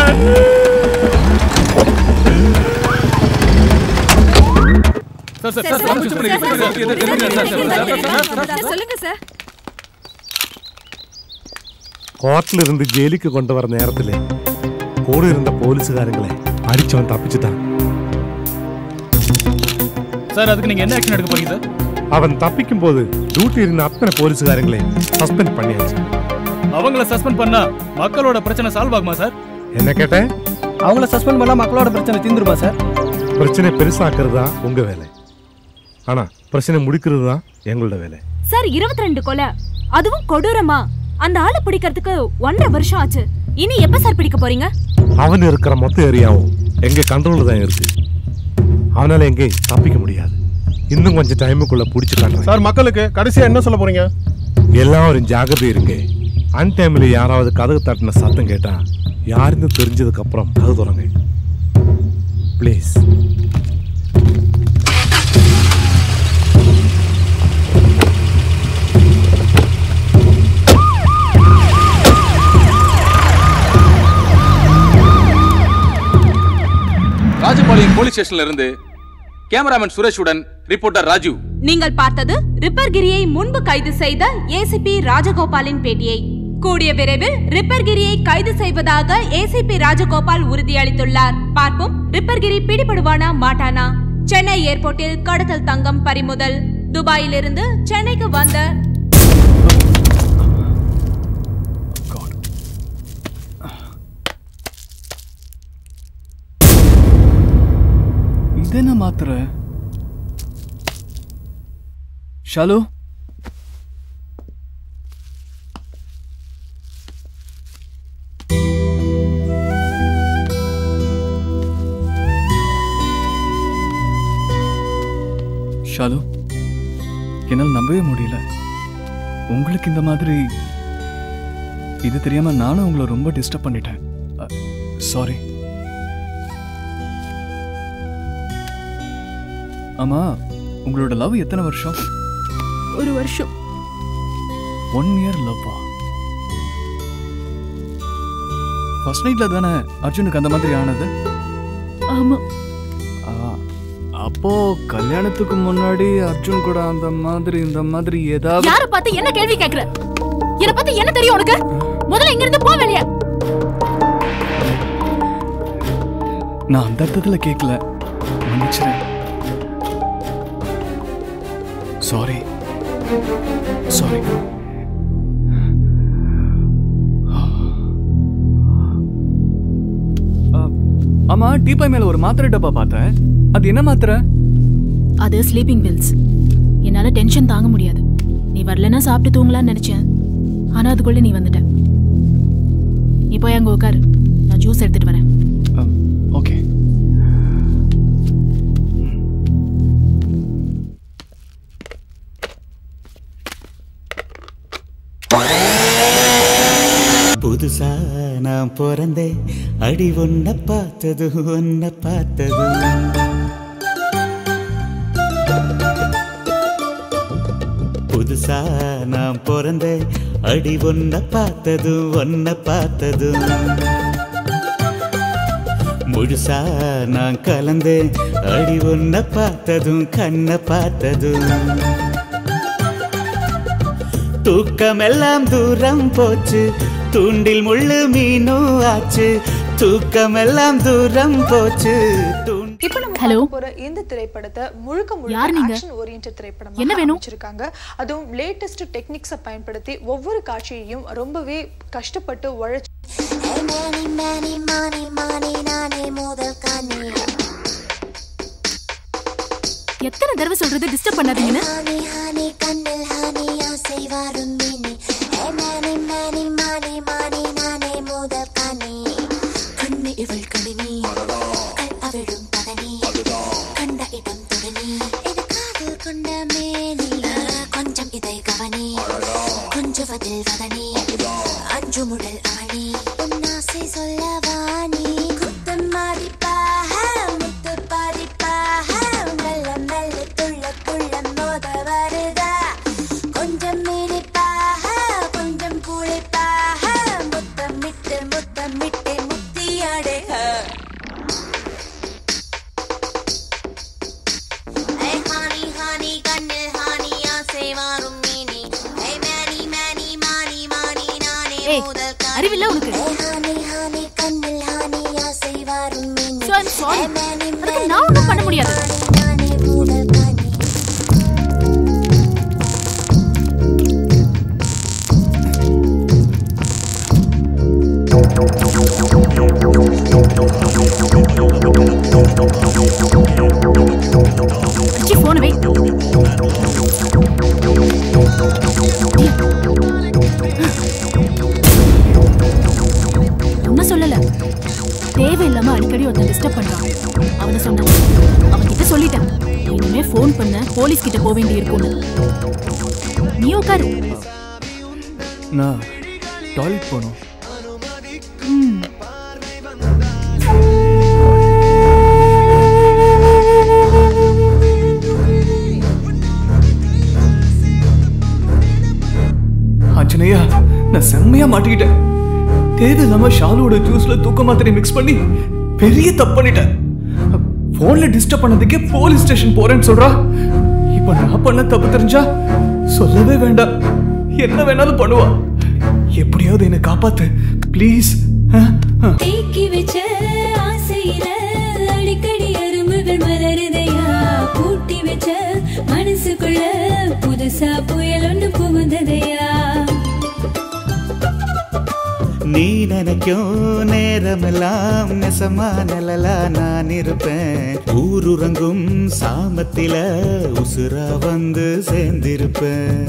சார் சார் சார் பர்மிஷன் பண்ணி சார் சார் சார் சொல்லுங்க சார் கோர்ட்ல இருந்து ஜெயிலுக்கு கொண்டு வர நேரத்துல கூட இருந்த போலீസുകാരങ്ങളെ அடிச்சவன் தப்பிச்சுட்டான் சார் அதுக்கு நீங்க என்ன ஆக்ஷன் எடுக்க போறீங்க சார் அவன் தப்பிக்கும் போது டியூட்டி இருந்த அத்தனை போலீസുകാരങ്ങളെ சஸ்பெண்ட் பண்ணியாச்சு அவங்கள சஸ்பெண்ட் பண்ணா மக்களோட பிரச்சனை சால்வ் ஆகுமா சார் என்ன கேட்டேன் அவங்கள சஸ்பெண்ட் பண்ணா மக்களோட பிரச்சனை தீந்துருமா சார் பிரச்சனை பெருசாக்குறது தான் உங்க வேலை ஆனா பிரச்சனை முடிக்கிறது தான் எங்களோட வேலை சார் இருபத்தி ரெண்டு கொலை அதுவும் கொடூரமா அந்த ஆளை பிடிக்கிறதுக்கு ஒன்றரை வருஷம் ஆச்சு இனி எப்ப சார் பிடிக்க போறீங்க அவன் இருக்கிற மொத்த ஏரியாவும் எங்க கண்ட்ரோல்ல தான் இருக்கு அவனால எங்கேயும் தப்பிக்க முடியாது இன்னும் கொஞ்சம் டைமுக்குள்ள பிடிச்சு காட்டுறேன் சார் மக்களுக்கு கடைசியா என்ன சொல்ல போறீங்க எல்லாரும் ஜாகிரதை இருங்க அன் டைம்ல யாராவது கதவு தட்டின சத்தம் கேட்டா யாருன்னு தெரிஞ்சதுக்கு அப்புறம் கதவு திறங்க ப்ளீஸ் போலீஸ் ஸ்டேஷன்ல இருந்து கேமராமேன் சுரேஷுடன் ரிப்போர்ட்டர் ராஜு நீங்கள் பார்த்தது ரிப்பர்கிரியை முன்பு கைது செய்த ஏசிபி ராஜகோபாலின் பேட்டியை கூடிய விரைவில் ரிப்பர்கிரியை கைது செய்வதாக ஏசிபி ராஜகோபால் உறுதியளித்துள்ளார் பார்ப்போம் ரிப்பர்கிரி பிடிபடுவானா மாட்டானா சென்னை ஏர்போர்ட்டில் கடத்தல் தங்கம் பறிமுதல் துபாயிலிருந்து சென்னைக்கு வந்த ಇದೆನ್ನ ಮಾತ್ರ ಶಾಲು ஷாலு என்னால் நம்பவே முடியல உங்களுக்கு இந்த மாதிரி இது தெரியாம நானும் உங்களை ரொம்ப டிஸ்டர்ப் பண்ணிட்டேன் சாரி ஆமா உங்களோட லவ் எத்தனை வருஷம் ஒரு வருஷம் ஒன் இயர் லவ்வா ஃபர்ஸ்ட் நைட்ல தானே அர்ஜுனுக்கு அந்த மாதிரி ஆனது ஆமா ஆ, அப்போ கல்யாணத்துக்கு முன்னாடி அர்ஜுன் கூட அந்த மாதிரி இந்த மாதிரி ஏதாவது யார பார்த்து என்ன கேள்வி கேக்குற என்ன பத்தி என்ன தெரியும் உனக்கு முதல்ல இங்க இருந்து போ வெளிய நான் அந்த அர்த்தத்துல கேட்கல மன்னிச்சிரு சாரி சாரி ஆமா டீப்பை மேல ஒரு மாத்திரை டப்பா பார்த்தேன் அது என்ன மாத்திரை அது ஸ்லீப்பிங் பில்ஸ் என்னால டென்ஷன் தாங்க முடியாது நீ வரலன்னா சாப்பிட்டு தூங்கலாம்னு நினைச்சேன் ஆனா அதுக்குள்ள நீ வந்துட்ட நீ போய் அங்க உட்காரு நான் ஜூஸ் எடுத்துட்டு வரேன் ஓகே புதுசா நான் பிறந்தேன் அடி ஒன்ன பார்த்தது ஒன்ன பார்த்தது புதுசா நான் பிறந்தேன் அடி ஒன்ன பார்த்தது ஒன்ன பார்த்தது முழுசா நான் கலந்தேன் அடி ஒன்ன பார்த்ததும் கண்ண பார்த்ததும் தூக்கமெல்லாம் தூரம் போச்சு தூண்டில் முள்ளு மீனும் ஆச்சு தூக்கமெல்லாம் தூரம் போச்சு இப்போ நம்ம Hello. பார்க்க போற இந்த திரைப்படத்தை முழுக்க யார் முழுக்க நீங்க? ஆக்ஷன் ஓரியன்ட் திரைப்படம் என்ன வேணும்? வச்சிருக்காங்க அதுவும் லேட்டஸ்ட் டெக்னிக்ஸை பயன்படுத்தி ஒவ்வொரு காட்சியையும் ரொம்பவே கஷ்டப்பட்டு உழைச்சு எத்தனை தடவை சொல்றது டிஸ்டர்ப் பண்ணாதீங்கன்னு கொஞ்சம் இதை கவனி கொஞ்சுவதில் வதனி அஞ்சு முடல் அவனி உன்னாசை சொல்லவா நீ குத்தம் மாறிப்பாக முத்து பாதிப்பாக மெல்ல மெல்ல துள்ள துள்ள மோத வருதா கொஞ்சம் இனிப்பாக கொஞ்சம் குளிப்பாக முத்தமிட்டு முத்தமிட்டு முத்தியாடுக ஏய் ஹானி ஹானி கண்ணில் ஹானி ஆசை மாறும் மீனி ஏய் மேனி மேனி மானி மானி நானே ஏய், முதல் அறிவில்ல உனக்கு? ஏய் ஹானி ஹானி கண்ணில் ஹானி ஆசை மாறும் மீனி So, I'm sorry. அதுக்கு நான் ஒன்றும் பண்ண முடியாது அச்சி போன வை ஒன்னும் சொல்லல தேவையில்லாம அடிக்கடி ஒருத்தன் டிஸ்டர்ப் பண்றான் அவனை சொன்னான் அவன் கிட்ட சொல்லிட்டேன் இனிமே ஃபோன் பண்ண போலீஸ் கிட்ட போக வேண்டி இருக்கும்னு நீ உட்காரு நான் டாய்லெட் போகணும் ம். ஆஞ்சநேயா நான் செம்மையா மாட்டிக்கிட்டேன் தேவையில்லாம ஷாலுவோட ஜூஸ்ல தூக்க மாத்திரை மிக்ஸ் பண்ணி பெரிய தப்பு பண்ணிட்டேன் போன்ல டிஸ்டர்ப் பண்ணதுக்கே போலீஸ் ஸ்டேஷன் போறேன்னு சொல்றா இப்ப நான் பண்ண தப்பு தெரிஞ்சா சொல்லவே வேண்டாம் என்ன வேணாலும் பண்ணுவா எப்படியாவது என்னை காப்பாத்து ப்ளீஸ் தேக்கி வச்ச ஆசையில அடிக்கடி அரும்புகள் மலருதையா பூட்டி வச்ச மனசுக்குள்ள புதுசா புயல் ஒண்ணு புகுந்ததையா நீ நினைக்கும் நேரமெல்லாம் நெசமா நிழலா நான் இருப்பேன் ஊருறங்கும் சாமத்தில உசுரா வந்து சேர்ந்திருப்பேன்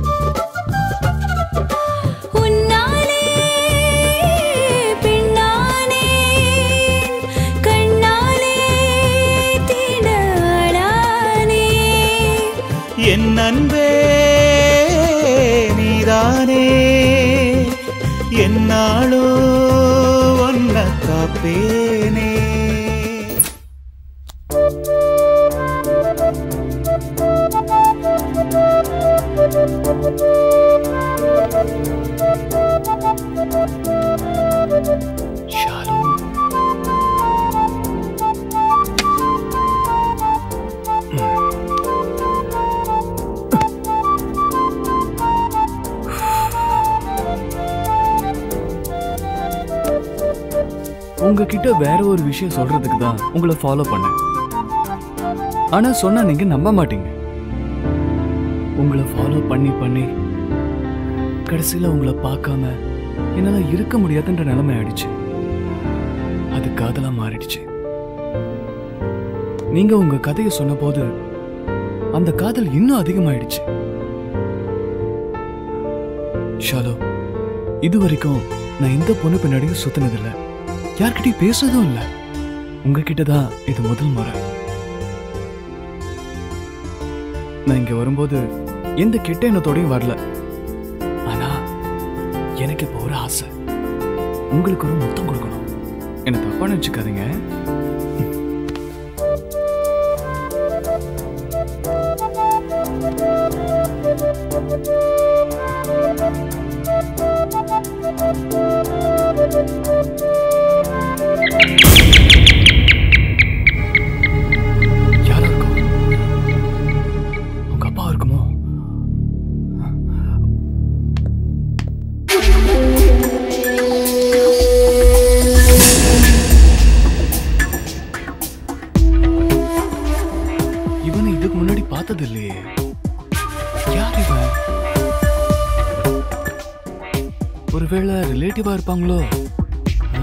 உன்னாலே பின்னானே கண்ணாலே தீண்டாளானே என் அன்பே நீதானே என்னாளோ ஒன்ன காப்பேனே உங்ககிட்ட வேற ஒரு விஷயம் சொல்றதுக்கு தான் உங்களை ஃபாலோ பண்ணேன் ஆனா சொன்னா நீங்க நம்ப மாட்டீங்க உங்களை ஃபாலோ பண்ணி பண்ணி கடைசியில உங்களை பார்க்காம என்னால இருக்க முடியாதுன்ற நிலைமை ஆயிடுச்சு அது காதலா மாறிடுச்சு நீங்க உங்க கதையை சொன்னபோது அந்த காதல் இன்னும் அதிகமாயிடுச்சு ஷாலோ இது வரைக்கும் நான் எந்த பொண்ணு பின்னாடியும் சுத்தினதில்லை யார்கிட்டயும் பேசுறதும் இல்ல உங்ககிட்ட தான் இது முதல் முறை நான் இங்க வரும்போது எந்த கெட்ட எண்ணத்தோடையும் வரல ஆனா எனக்கு இப்போ ஒரு ஆசை உங்களுக்கு ஒரு முத்தம் கொடுக்கணும் என்ன தப்பா நினைச்சுக்காதீங்க யாரா இருக்கும் உங்க அப்பா இருக்குமோ இவனை இதுக்கு முன்னாடி பார்த்தது இல்லையே யார் இவன் ஒருவேளை ரிலேட்டிவா இருப்பாங்களோ ஆ?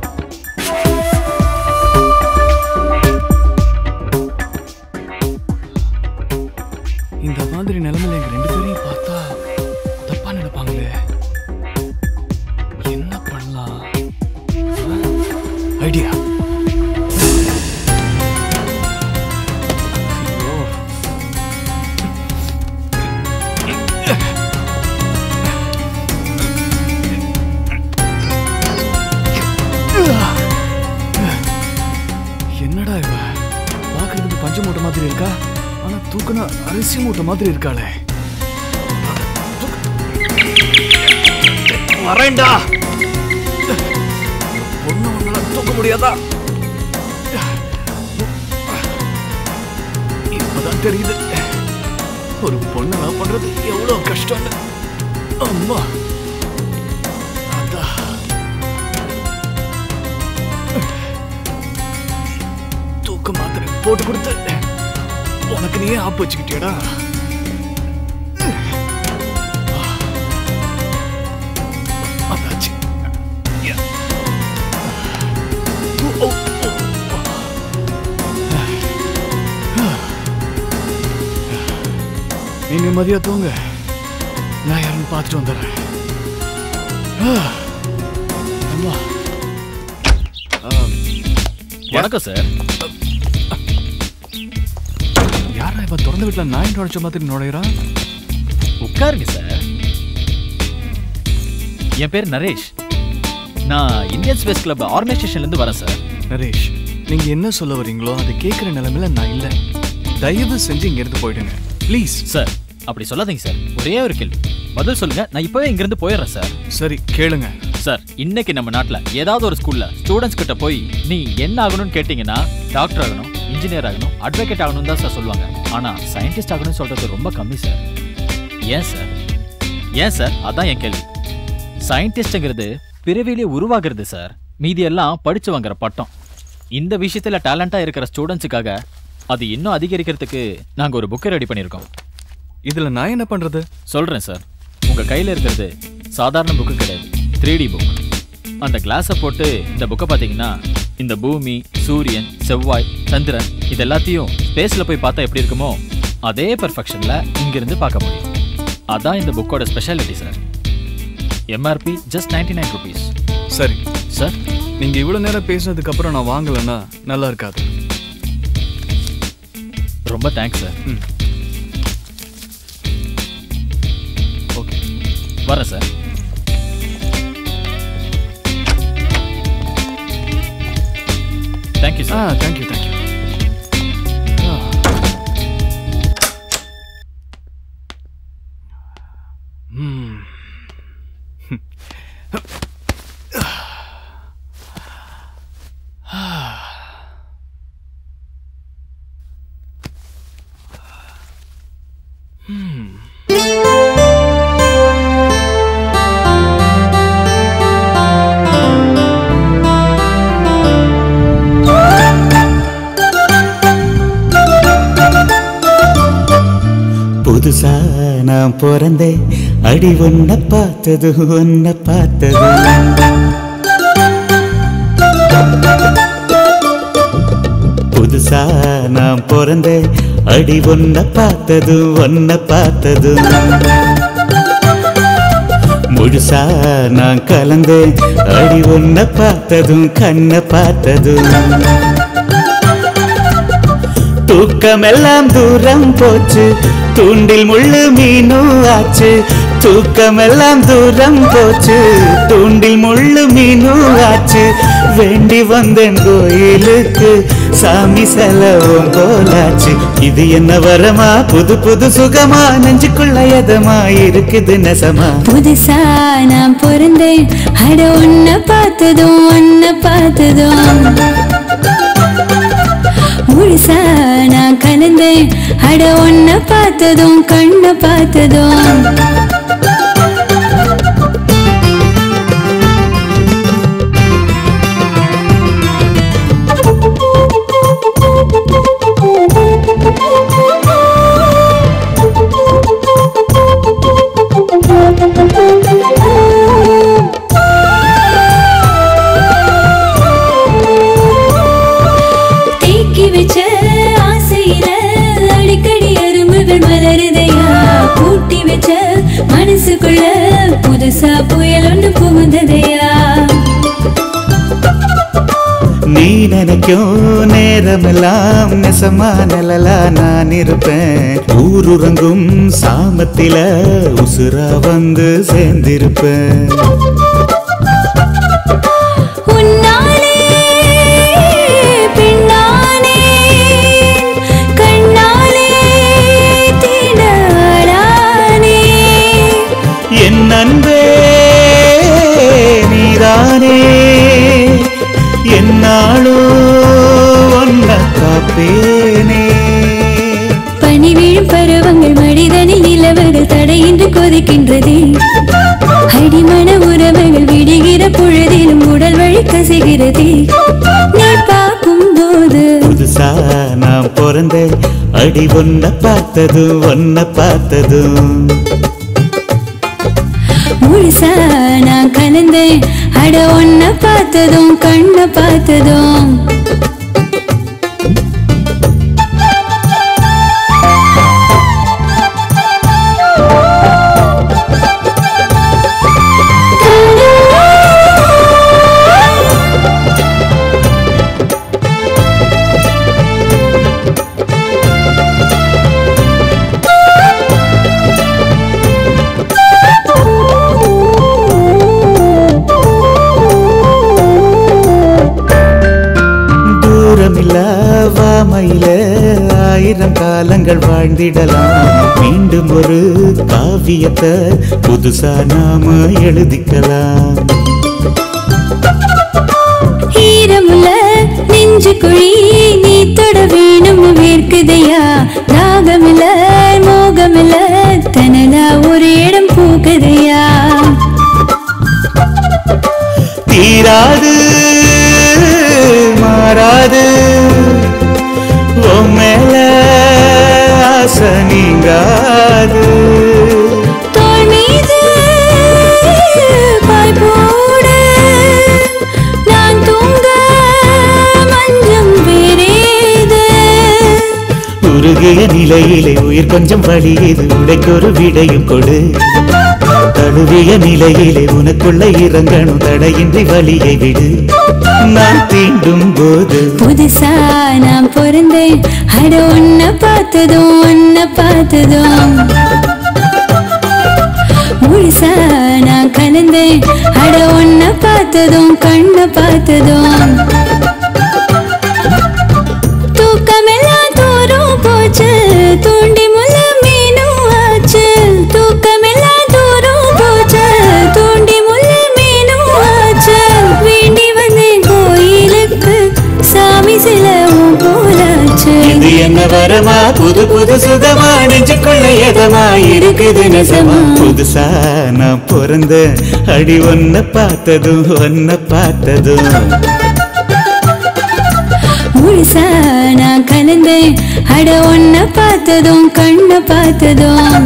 இந்த மாதிரி நிலைமையில எங்க ரெண்டு பேரையும் பார்த்தா தப்பா நினைப்பாங்களே என்ன பண்ணலாம் ஐடியா என்னடா இவ பாக்குறதுக்கு பஞ்சு மூட்டை மாதிரி இருக்கா ஆனா தூக்குனா அரிசி மூட்டை மாதிரி இருக்காளே வரேன்டா பொண்ணு உன்னால தூக்க முடியாதா இப்பதான் தெரியுது ஒரு பொண்ணு லவ் பண்றது எவ்வளவு கஷ்டம்னு அம்மா அதான் தூக்க மாத்திரை போட்டு கொடுத்து உனக்கு நீயே ஆப்பு வச்சுக்கிட்டியடா அதாச்சு யா. ஓ, ஓ, ஓ. நீ நிம்மதியா தூங்க நான் யாருன்னு பார்த்துட்டு வந்துடுறேன் அம்மா வணக்கம் சார் யாரா இப்ப திறந்த வீட்டுல நாய் நுழைச்ச மாதிரி நுழையிறான் உட்காருங்க சார் என் பேர் நரேஷ் நான் இந்தியன் ஸ்பேஸ் கிளப் ஆர்கனைசேஷன்ல இருந்து வரேன் சார் நரேஷ் நீங்க என்ன சொல்ல வரீங்களோ அதை கேட்கிற நிலைமையில நான் இல்ல தயவு செஞ்சு இங்க இருந்து போயிடுங்க ப்ளீஸ் சார் அப்படி சொல்லாதீங்க சார் ஒரே ஒரு கேள்வி பதில் சொல்லுங்க நான் இப்பவே இங்க இருந்து போயிடுறேன் சார் சரி கேளுங்க சார் இன்னைக்கு நம்ம நாட்டுல ஏதாவது ஒரு ஸ்கூல்ல ஸ்டூடெண்ட்ஸ் கிட்ட போய் நீ என்ன ஆகணும்னு கேட்டீங்கன்னா டாக்டர் ஆகணும் இன்ஜினியர் ஆகணும் அட்வொகேட் ஆகணும் தான் சார் சொல்லுவாங்க ஆனா சயின்டிஸ்ட் ஆகணும்னு சொல்றது ரொம்ப கம்மி சார் ஏன் சார் ஏன் சார் அதான் என் கேள்வி சயின்டிஸ்ட்ங்கிறது பிறவிலே உருவாகிறது சார் மீதி எல்லாம் படிச்சு வாங்குற பட்டம் இந்த விஷயத்துல டேலண்டா இருக்கிற ஸ்டூடெண்ட்ஸுக்காக அது இன்னும் அதிகரிக்கிறதுக்கு நாங்க ஒரு புக்கை ரெடி பண்ணியிருக்கோம் இதுல நான் என்ன பண்றது சொல்றேன் சார் உங்க கையில இருக்கிறது சாதாரண புக்கு கிடையாது த்ரீ டி புக் அந்த கிளாஸை போட்டு இந்த புக்கை பார்த்தீங்கன்னா இந்த பூமி சூரியன் செவ்வாய் சந்திரன் இது எல்லாத்தையும் ஸ்பேஸ்ல போய் பார்த்தா எப்படி இருக்குமோ அதே பெர்ஃபெக்ஷன்ல இங்கிருந்து பார்க்க முடியும் அதான் இந்த புக்கோட speciality sir MRP just ninety nine rupees சரி சார் நீங்க இவ்வளவு நேரம் பேசினதுக்கு அப்புறம் நான் வாங்கலைன்னா நல்லா இருக்காது ரொம்ப தேங்க்ஸ் சார் ஓகே வரேன் சார் தேங்க்யூ ஆ சார் தேங்க்யூ தேங்க்யூ புதுசா நான் பிறந்தேன் அடி ஒன்ன பார்த்தது ஒன்ன பார்த்தது புதுசா நான் பிறந்தேன் அடி ஒன்ன பார்த்தது ஒன்ன பார்த்தது முழுசா நான் கலந்தேன் அடி ஒன்ன பார்த்ததும் கண்ண பார்த்ததும் தூக்கமெல்லாம் தூரம் போச்சு தூண்டில் முள்ளு மீனும் ஆச்சு தூக்கமெல்லாம் தூரம் போச்சு தூண்டில் முள்ளு மீனும் ஆச்சு வேண்டி வந்தேன் கோயிலுக்கு சாமி செலவும் போலாச்சு இது என்ன வரமா புது புது சுகமா நெஞ்சுக்குள்ள எதமா இருக்குது நெசமா புதுசா நான் பிறந்தேன் அட உன்னை பார்த்ததும் உன்னை பார்த்ததும் முழுசா நான் கலந்தேன் அட உன்னை பார்த்ததும் கண்ணை பார்த்ததும் தேக்கி வச்ச ஆசையில அடிக்கடி அரும்புகள் மலருதையா பூட்டி வச்ச மனசுக்குள்ள புதுசா புயல் ஒன்று புகுந்ததையா நீ நினைக்கும் நேரமெல்லாம் நெசமா நிழலா நான் இருப்பேன் ஊருறங்கும் சாமத்தில உசுரா வந்து சேர்ந்திருப்பேன் உன்னாலே பின்னாலே கண்ணாலே தீண்டாளானே என் அன்பே நீதானே என்னாளோ ஒன்ன காப்பேனே பனி வீழும் பருவங்கள் மனிதனில் நிலவுகள் தடையின்றி கொதிக்கின்றது அடிமன உறவுகள் விடுகிற பொழுதிலும் உடல் வழி கசிகிறது நீ பார்க்கும் போது புதுசா நான் பிறந்தேன் அடி ஒன்ன பார்த்தது ஒன்ன பார்த்ததும் முழுசா நான் கலந்தேன் அட ஒன்ன பார்த்ததும் கண்ணை பார்த்ததும் தூரமில்லா வாமையில ஆயிரம் காலங்கள் வாழ்ந்திடலாம் மீண்டும் ஒரு காவியத்தை புதுசா நாம எழுதிக்கலாம் ஈரமுள்ள நெஞ்ச நெஞ்சு குழி நீ தொட வேணும்னு வேர்க்குதையா ராகமில்ல மோகமில்ல தனலா ஒரு இடம் பூக்குதையா தீராது மாறாது உன் மேல ஆசை நீங்காது தோள் மீது பாய் போட நான் தூங்க மஞ்சம் வேறேது உருகிய நிலையிலே உயிர் கொஞ்சம் வழியது உடைக்கொரு விடையும் கொடு தழுவிய நிலையிலே உனக்குள்ள இறங்கணும் தடையின்றி வழியை விடு நான் தீண்டும் போது புதுசா நான் பிறந்தேன் அட உன்னை பார்த்ததும் உன்னை பார்த்ததும் முழுசா நான் கலந்தேன் அட உன்னை பார்த்ததும் கண்ணை பார்த்ததும் தூக்கமெல்லாம் தூரம் போச்சு தூண்டி முள்ள மீனும் ஆச்சு தூக்கமெல்லாம் தூரம் போச்சு தூண்டி முள்ள மீனும் ஆச்சு வேண்டி வந்தேன் கோயிலுக்கு சாமி சில போலாச்சு இது என்ன வரமா புது புது சுகமா நெஞ்சுக்குள்ள எதமா இருக்குது நெசமா புதுசா நான் பிறந்த அடி ஒன்ன பார்த்ததும் ஒன்ன பார்த்ததும் முழுசா நான் கலந்தேன் அட உன்னை பார்த்ததும் கண்ணை பார்த்ததும்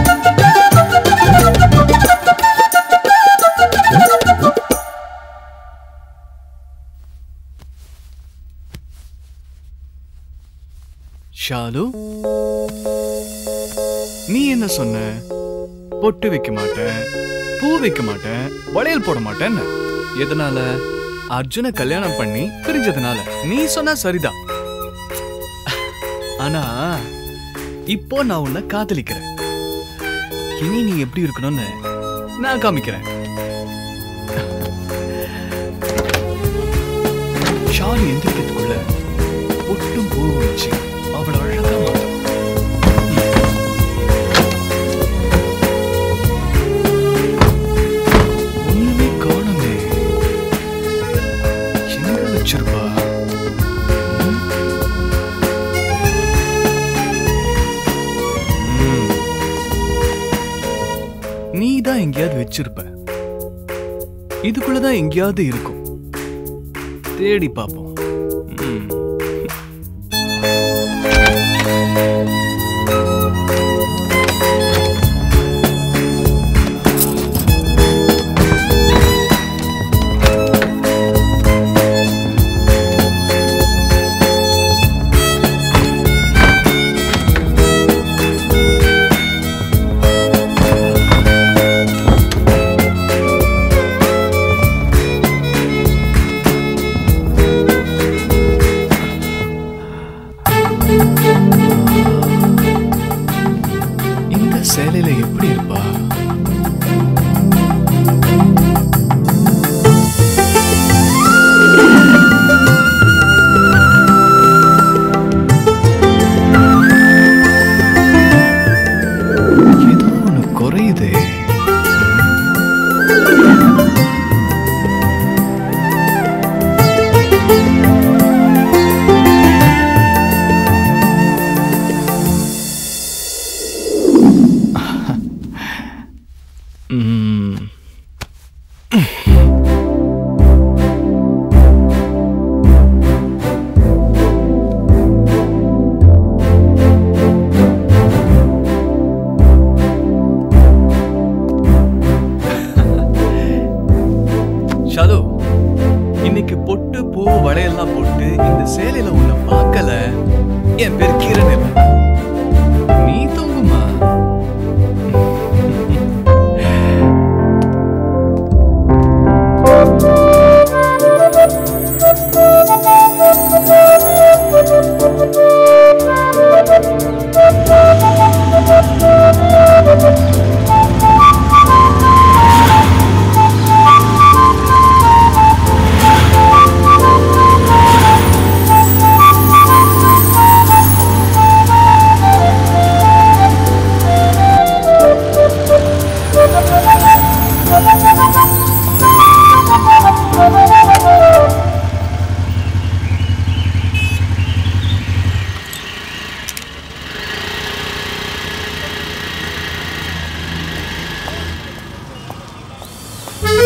ஷாலு நீ என்ன சொன்ன பொட்டு வைக்க மாட்டேன் பூ வைக்க மாட்டேன் வளையல் போட மாட்டேன்னு எதனால அர்ஜுனை கல்யாணம் பண்ணி பிரிஞ்சதுனால நீ சொன்னா சரிதான் ஆனா இப்போ நான் உன்னை காதலிக்கிறேன் இனி நீ எப்படி இருக்கணும்னு நான் காமிக்கிறேன் ஷாலு எந்திரிக்கிறதுக்குள்ள பொட்டும் பூவும் வச்சு அவளை அழகா மாத்தும் ஒண்ணுமே காணுமே எங்க வச்சிருப்பா ம்? ம். நீ தான் எங்கேயாவது வச்சிருப்ப இதுக்குள்ளதான் எங்கேயாவது இருக்கும் தேடி பார்ப்போம் ம். இந்த சேலையில எப்படி இருப்பா ஏதோ ஒண்ணு குறையுதே ம். ஷாலு இன்னைக்கு பொட்டு பூ வளையெல்லாம் போட்டு இந்த சேலையில உன்னை பார்க்கல என் பேர் கிரண் இல்ல நீ தூங்குமா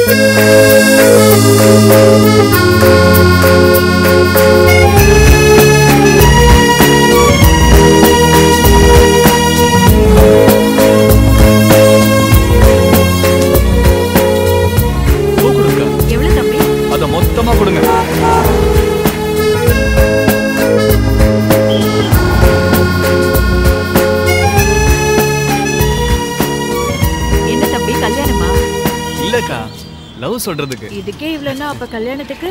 பூ கொடுங்க எவ்வளவு தம்பி அதை மொத்தமா கொடுங்க என்ன தம்பி கல்யாணமா இல்லக்கா லவ் சொல்றதுக்கு இதுக்கே இவ்வளவுன்னா அப்ப கல்யாணத்துக்கு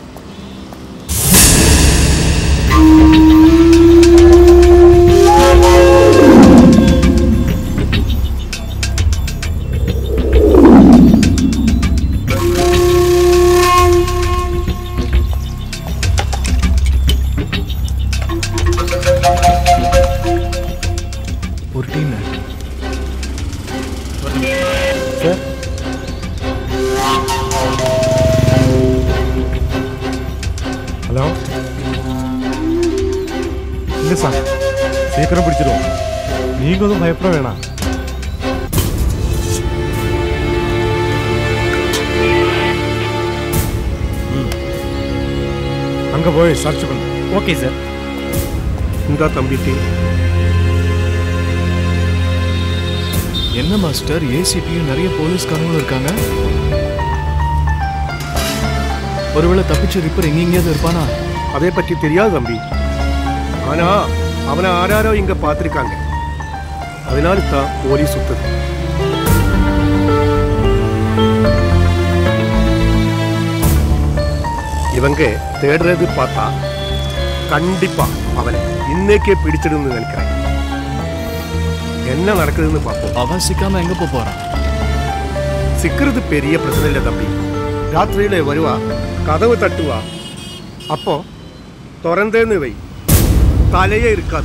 ஒரு டீம் சார் ஹலோ இல்லை சார் சீக்கிரம் பிடிச்சிடுவோம் நீங்கள் ஒன்றும் பயப்பட வேணாம் அங்கே போய் சர்ச் பண்ணு ஓகே சார் இந்தா தம்பி டீ என்ன மாஸ்டர் ஏசிபியும் நிறைய போலீஸ்காரங்களும் இருக்காங்க ஒருவேளை தப்பிச்ச ரிப்பர் எங்கெங்கேயாவது இருப்பானா அதை பற்றி தெரியாது தம்பி ஆனா அவனை ஆராரோ இங்க பார்த்திருக்காங்க அதனால தான் போலீஸ் சுத்தது இவங்க தேடுறது பார்த்தா கண்டிப்பா அவனை இன்னைக்கே பிடிச்சிடுன்னு நினைக்கிறேன் என்ன நடக்குதுன்னு பார்ப்போம் அவன் சிக்காம எங்க போப் போறான் சிக்கிறது பெரிய பிரச்சனை இல்லை தம்பி ராத்திரியில வருவா கதவு தட்டுவா அப்போ திறந்தேன்னு வை தலையே இருக்காது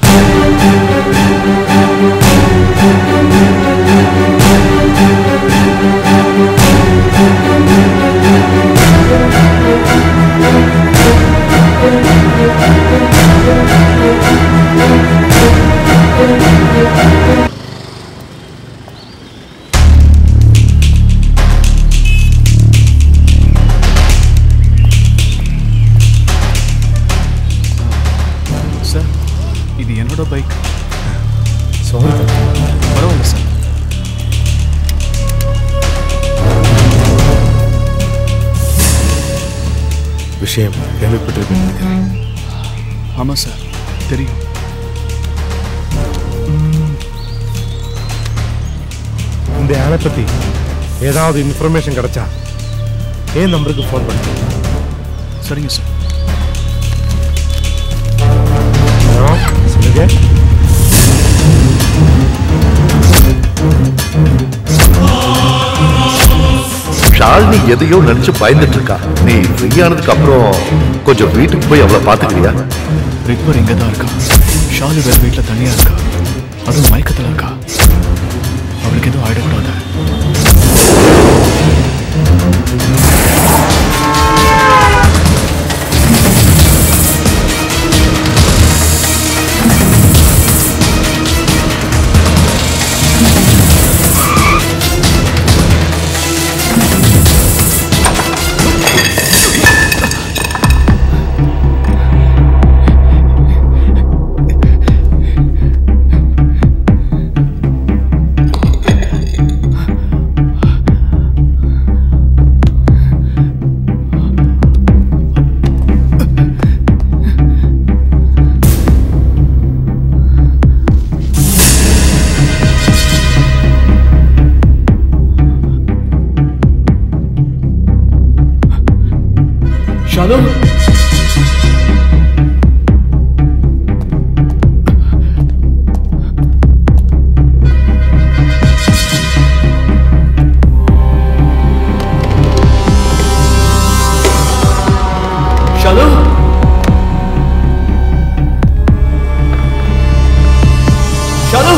சார் இது என்னோட பைக் சாரி பரவாயில்ல சார் விஷயம் கேள்விப்பட்டிருப்பேன் நினைக்கிறேன் ஆமா சார் தெரியும் இந்த ஆளை பற்றி ஏதாவது இன்ஃபர்மேஷன் கிடைச்சா ஏன் நம்பருக்கு ஃபோன் பண்ணு சரிங்க சார் ஹலோ சொல்லுங்க ஷாலினி எதையோ நினைச்சு பயந்துட்டு இருக்கா நீ ஃப்ரீயானதுக்கு அப்புறம் கொஞ்சம் வீட்டுக்கு போய் அவளை பாத்துக்கிறியா ரிப்பர் இங்க தான் இருக்கா ஷாலு வேற வீட்டில் தனியா இருக்கா அதுவும் மயக்கத்தில் இருக்கா அவளுக்கு எதுவும் ஆயிடக்கூடாது ஷாலு ஷாலு ஷாலு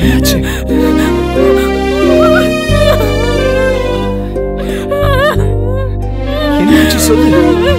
என்னாச்சு என்னாச்சு சொல்லு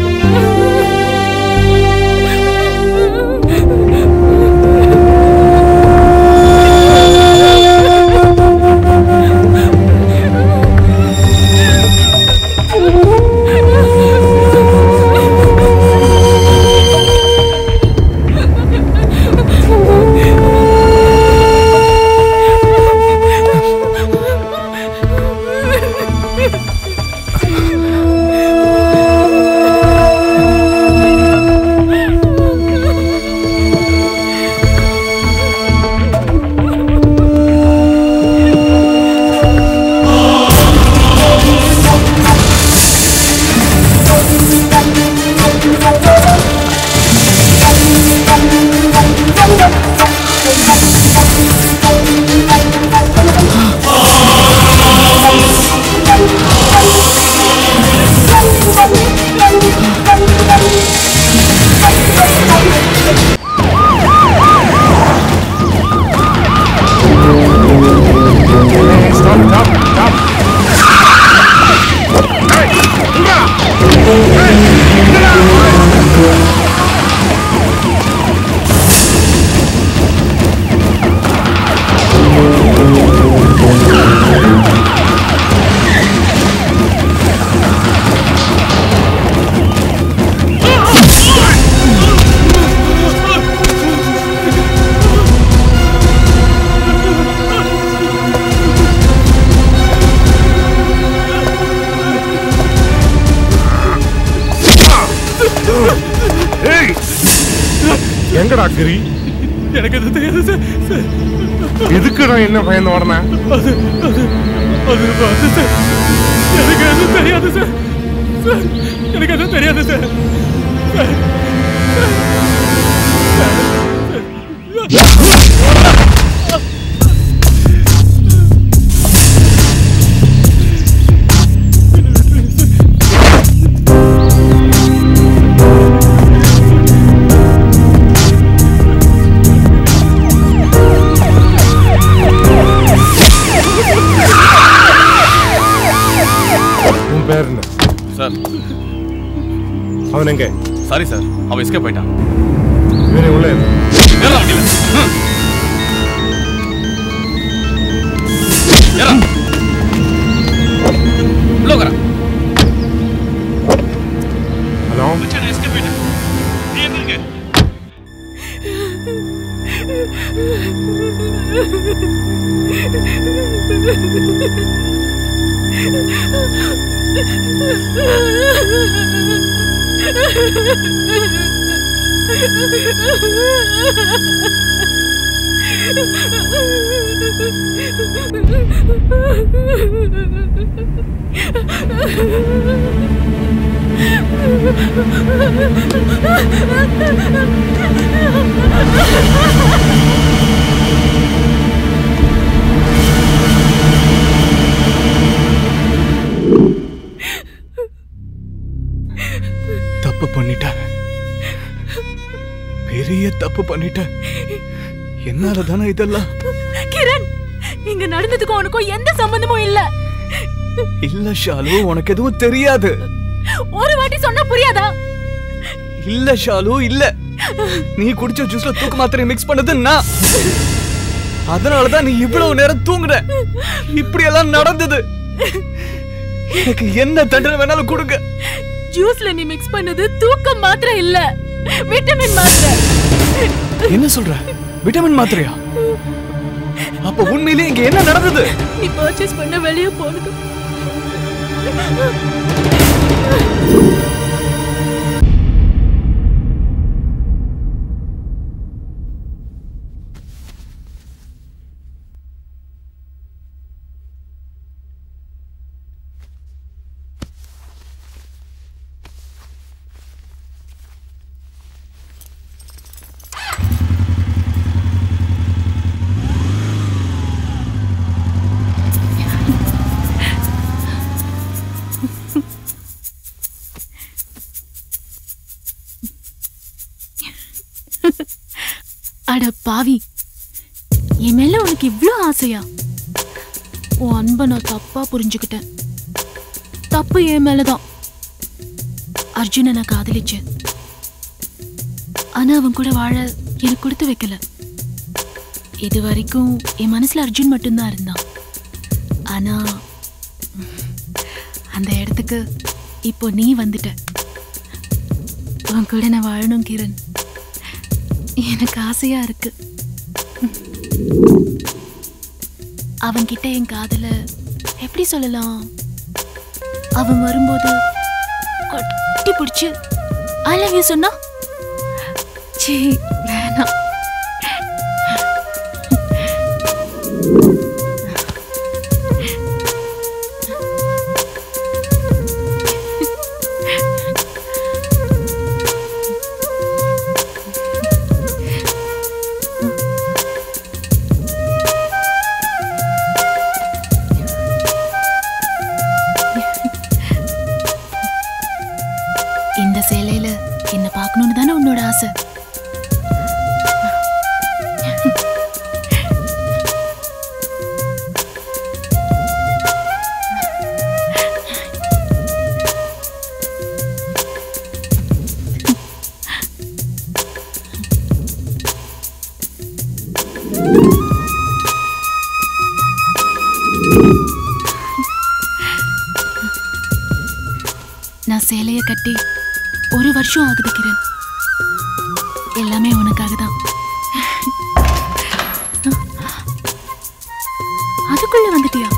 ஏய் எங்கடா கிரி எனக்கு அது தெரியாது சார் சார் எதுக்கு நான் என்ன பயந்து ஓடனேன் அது அது அது வந்து சார் எனக்கு அது தெரியாது சார் சார் எனக்கு அது தெரியாது சார் சார் உன் பேர் என்ன சார் அவன் எங்க சாரி சார் அவன் எஸ்கேப் ஆயிட்டான் இவனே உள்ள இரு. ஏறா வண்டியில. ம். ஏறா. உள்ள உட்காரா. ஹலோ மச்சான், escape ஆயிட்டான். நீ எங்க இருக்க? தப்பு பண்ணிட்டேன் பெரிய தப்பு பண்ணிட்டேன் என்னால தானே இதெல்லாம் கிரண் இங்க நடந்ததுக்கும் உனக்கும் எந்த சம்பந்தமும் இல்ல இல்ல ஷாலு உனக்கு எதுவும் தெரியாது ஒரு வாட்டி சொன்னா புரியாதா இல்ல ஷாலு இல்ல நீ குடிச்ச ஜூஸ்ல தூக்கு மாத்திரை மிக்ஸ் பண்ணது நான் அதனாலதான் நீ இவ்வளவு நேரம் தூங்குன இப்படி எல்லாம் நடந்தது எனக்கு என்ன தண்டனை வேணாலும் கொடுங்க ஜூஸ்ல நீ மிக்ஸ் பண்ணது தூக்கம் மாத்திரம் இல்ல விட்டமின் மாத்திரை என்ன சொல்ற விட்டமின் மாத்திரையா அப்ப உண்மையிலேயே இங்க என்ன நடந்தது நீ பர்ச்சேஸ் பண்ண வெளியே போனது அட பாவி என் மேல உனக்கு இவ்ளோ ஆசையா உன் அன்பை நான் தப்பா புரிஞ்சுக்கிட்டேன் தப்பு என் மேலதான் அர்ஜுனை நான் காதலிச்சேன் ஆனா அவன் கூட வாழ எனக்கு கொடுத்து வைக்கல இது வரைக்கும் என் மனசுல அர்ஜுன் மட்டும்தான் இருந்தான் ஆனா அந்த இடத்துக்கு இப்போ நீ வந்துட்ட உன் கூட நான் வாழணும் கிரண் எனக்கு ஆசையா இருக்கு அவன்கிட்ட என் காதல எப்படி சொல்லலாம் அவன் வரும்போது கட்டி பிடிச்சு ஐ லவ் யூ சொன்னா சீ வேணாம் இந்த சேலையில என்ன பார்க்கணும்னு தானே உன்னோட ஆசை நான் சேலைய கட்டி ஒரு வருஷம் ஆகுது கிரண் எல்லாமே உனக்காக தான் அதுக்குள்ள வந்துட்டியா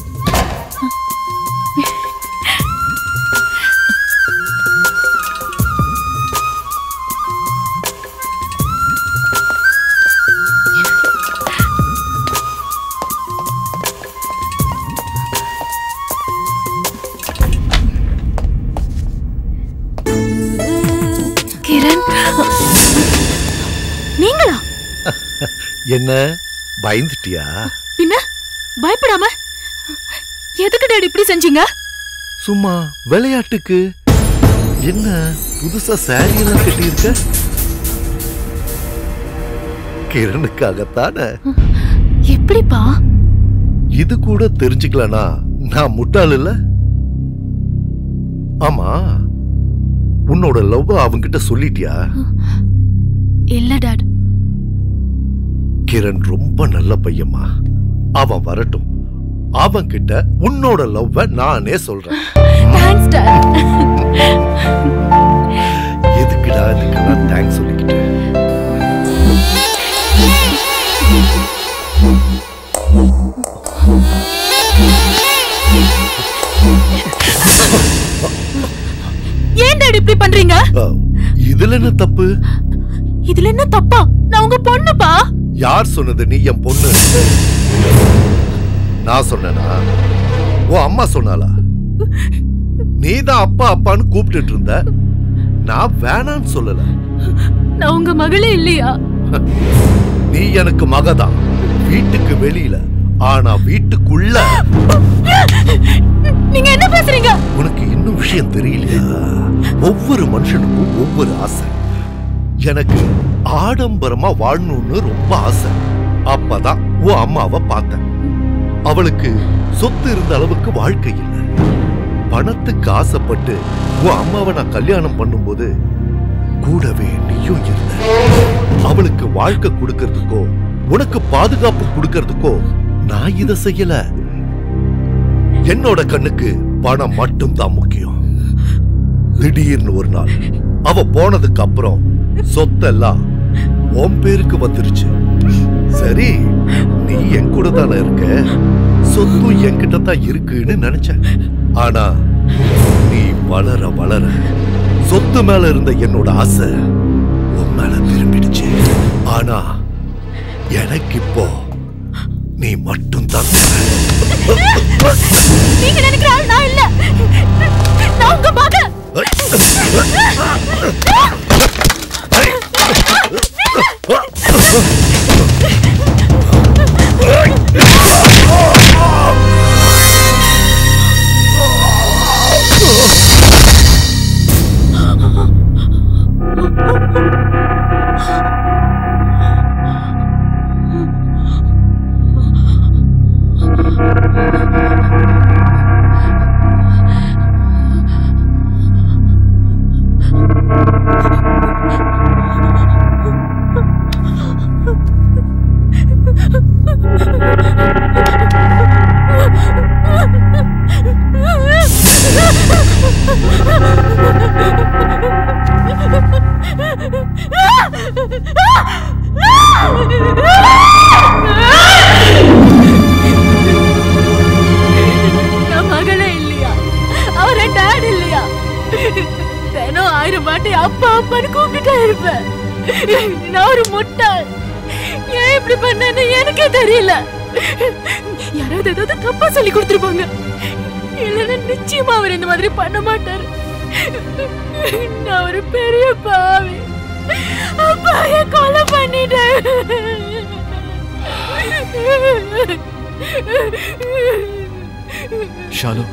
கிரண் நீங்களா என்ன பயந்துட்டியா பின்ன பயப்படாம எதுக்கு டாடி இப்படி செஞ்சீங்க சும்மா விளையாட்டுக்கு என்ன புதுசா சாரி எல்லாம் கட்டியிருக்க கிரணுக்காகத்தானே எப்படிப்பா இது கூட தெரிஞ்சுக்கலனா நான் முட்டாள் இல்ல ஆமா உன்னோட லவ் அவன்கிட்ட சொல்லிட்டியா இல்ல டாட் கிரண் ரொம்ப நல்ல பையம்மா அவன் வரட்டும் அவன் கிட்ட உன்னோட லவ்வ நானே சொல்றேன் தேங்க்ஸ் டாட் எதுக்குடா இதுக்கெல்லாம் தேங்க்ஸ் சொல்லிக்கிட்டு ஏன் டாடி இப்படி பண்றீங்க இதுல என்ன தப்பு இதுல என்ன தப்பா நான் உங்க பொண்ணுப்பா யார் சொன்னது நீ என் பொண்ணு நான் சொன்னேனா உன் அம்மா சொன்னாளா நீ தான் அப்பா அப்பான்னு கூப்பிட்டுட்டு இருந்த நான் வேணான்னு சொல்லல நான் உங்க மகளே இல்லையா நீ எனக்கு மகதான் வீட்டுக்கு வெளியில ஆனா வீட்டுக்குள்ள நீங்க என்ன பேசுறீங்க உனக்கு இன்னும் விஷயம் தெரியலையா ஒவ்வொரு மனுஷனுக்கும் ஒவ்வொரு ஆசை எனக்கு ஆடம்பரமா வாழணும்னு ரொம்ப ஆசை அப்பதான் உன் அம்மாவை பார்த்தேன் அவளுக்கு சொத்து இருந்த அளவுக்கு வாழ்க்கை இல்லை பணத்துக்கு ஆசைப்பட்டு உன் அம்மாவை நான் கல்யாணம் பண்ணும்போது கூடவே நீயும் இருந்த அவளுக்கு வாழ்க்கை கொடுக்கறதுக்கோ உனக்கு பாதுகாப்பு கொடுக்கறதுக்கோ நான் இதை செய்யல என்னோட கண்ணுக்கு பணம் மட்டும்தான் முக்கியம் திடீர்னு ஒரு நாள் அவ போனதுக்கு அப்புறம் சொத்தெல்லாம் உன் பேருக்கு வந்துருச்சு சரி நீ என் கூட தானே இருக்க சொத்தும் என்கிட்ட தான் இருக்குன்னு நினைச்சேன் ஆனா நீ வளர வளர சொத்து மேல இருந்த என்னோட ஆசை உன் மேல திரும்பிடுச்சு ஆனா எனக்கு இப்போ நீ மட்டும்தான் நீங்க நினைக்கிற ஆள் நான் இல்ல நான் உங்க மகள் அப்பான்னு கூப்பிட்டுட்டே இருப்பேன் நான் ஒரு முட்டாள் ஏன் இப்படி பண்ணேன்னு எனக்கே தெரியல யாராவது ஏதாவது தப்பா சொல்லி கொடுத்துருப்பாங்க இல்லைன்னா நிச்சயமா அவர் இந்த மாதிரி பண்ண மாட்டாரு நான் ஒரு பெரிய பாவி அப்பாய கொலை பண்ணிட்டேன் ஷாலு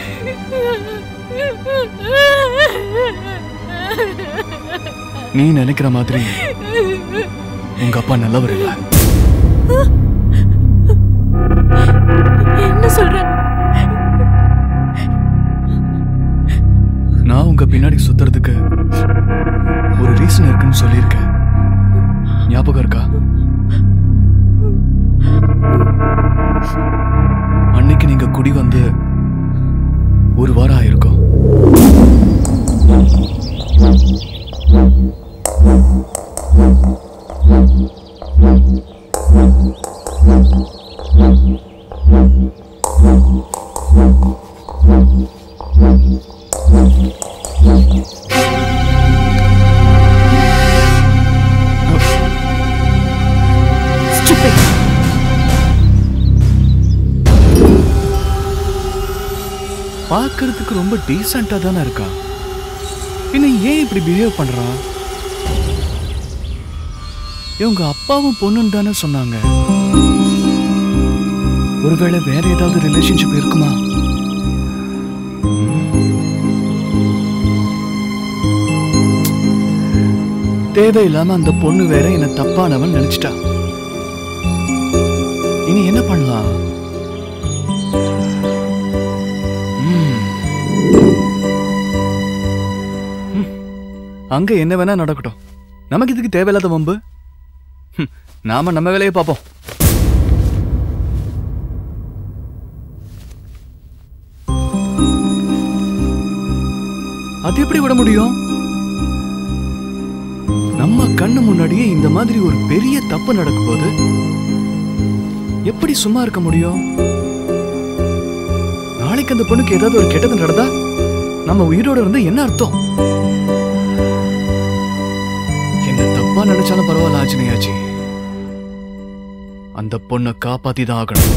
நீ நினைக்கிற மாதிரி உங்க அப்பா நல்லவர் இல்ல என்ன சொல்ற நான் உங்க பின்னாடி சுத்துறதுக்கு ஒரு ரீசன் இருக்குன்னு சொல்லியிருக்கேன் ஞாபகம் இருக்கா அன்னைக்கு நீங்க குடி வந்து ஒரு வாரம் ஆயிருக்கும் பார்க்கறதுக்கு ரொம்ப டீசெண்டா தானே இருக்கா பின்ன ஏன் இப்படி பிஹேவ் பண்றான் இவங்க அப்பாவும் பொண்ணுன்னு தானே சொன்னாங்க ஒருவேளை வேற ஏதாவது ரிலேஷன்ஷிப் இருக்குமா தேவையில்லாம அந்த பொண்ணு வேற என்ன தப்பானவன் நினைச்சிட்டா இனி என்ன பண்ணலாம் ம். ம். அங்க என்ன வேணா நடக்கட்டும் நமக்கு இதுக்கு தேவையில்லாத வம்பு ம். நாம நம்ம வேலையை பார்ப்போம் அது எப்படி விட முடியும் நம்ம கண்ணு முன்னாடியே இந்த மாதிரி ஒரு பெரிய தப்பு நடக்கும்போது எப்படி சும்மா இருக்க முடியும் நாளைக்கு அந்த பொண்ணுக்கு ஏதாவது ஒரு கெட்டது நடந்தா நம்ம உயிரோட இருந்து என்ன அர்த்தம் என்ன தப்பா நினைச்சாலும் பரவாயில்ல ஆச்சனையாச்சு அந்த பொண்ணை காப்பாத்தி தான் ஆகணும்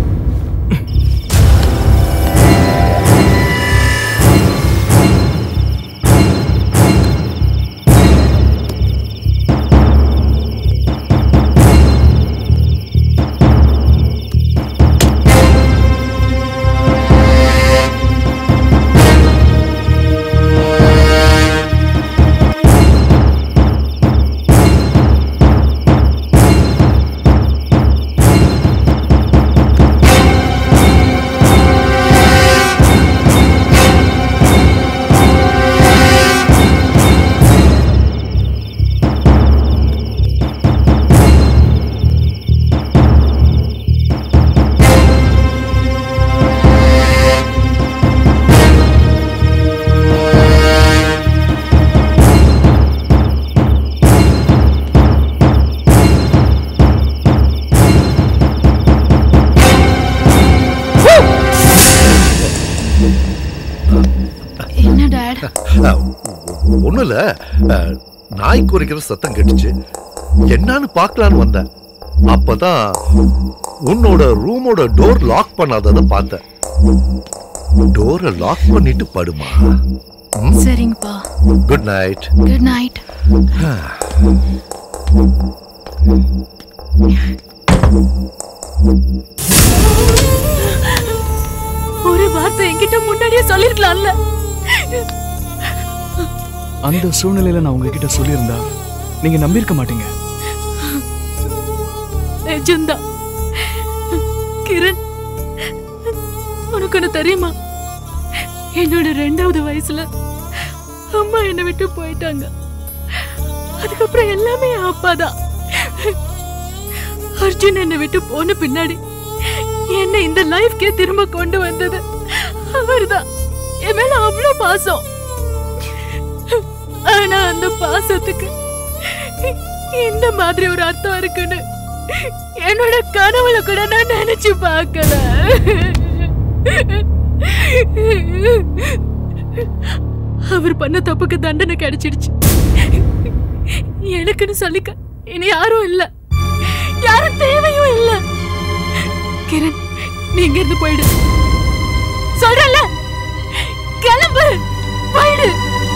என்ன டாட் ஒன்றும் இல்லை நாய் குறைக்கிற சத்தம் கேட்டுச்சு என்னன்னு பார்க்கலான்னு வந்தேன் அப்பதான் உன்னோட ரூமோட டோர் லாக் பண்ணாததை பார்த்தேன் டோரை லாக் பண்ணிட்டு படுமா சரிங்கப்பா குட் நைட் குட் நைட் ஒரு வார்த்தை என்கிட்ட முன்னாடியே சொல்லிருக்கலாம்ல அந்த சூழ்நிலையில நான் உங்ககிட்ட சொல்லியிருந்தா நீங்க நம்பியிருக்க மாட்டீங்க நிஜம்தான் கிரண் உனக்கு ஒண்ணு தெரியுமா என்னோட ரெண்டாவது வயசுல அம்மா என்னை விட்டு போயிட்டாங்க அதுக்கப்புறம் எல்லாமே என் அப்பா தான் அர்ஜுன் என்னை விட்டு போன பின்னாடி என்னை இந்த லைஃப்க்கே திரும்ப கொண்டு வந்தது அவர்தான் என் மேல அவ்வளவு பாசம் ஆனா அந்த பாசத்துக்கு இந்த மாதிரி ஒரு அர்த்தம் இருக்குன்னு என்னோட கனவுல கூட நான் நினைச்சு பார்க்கல அவர் பண்ண தப்புக்கு தண்டனை கிடைச்சிடுச்சு எனக்குன்னு சொல்லிக்க இனி யாரும் இல்ல யாரும் தேவையும் இல்ல கிரண் நீ இங்க இருந்து போயிடு சொல்றல கிளம்பு போயிடு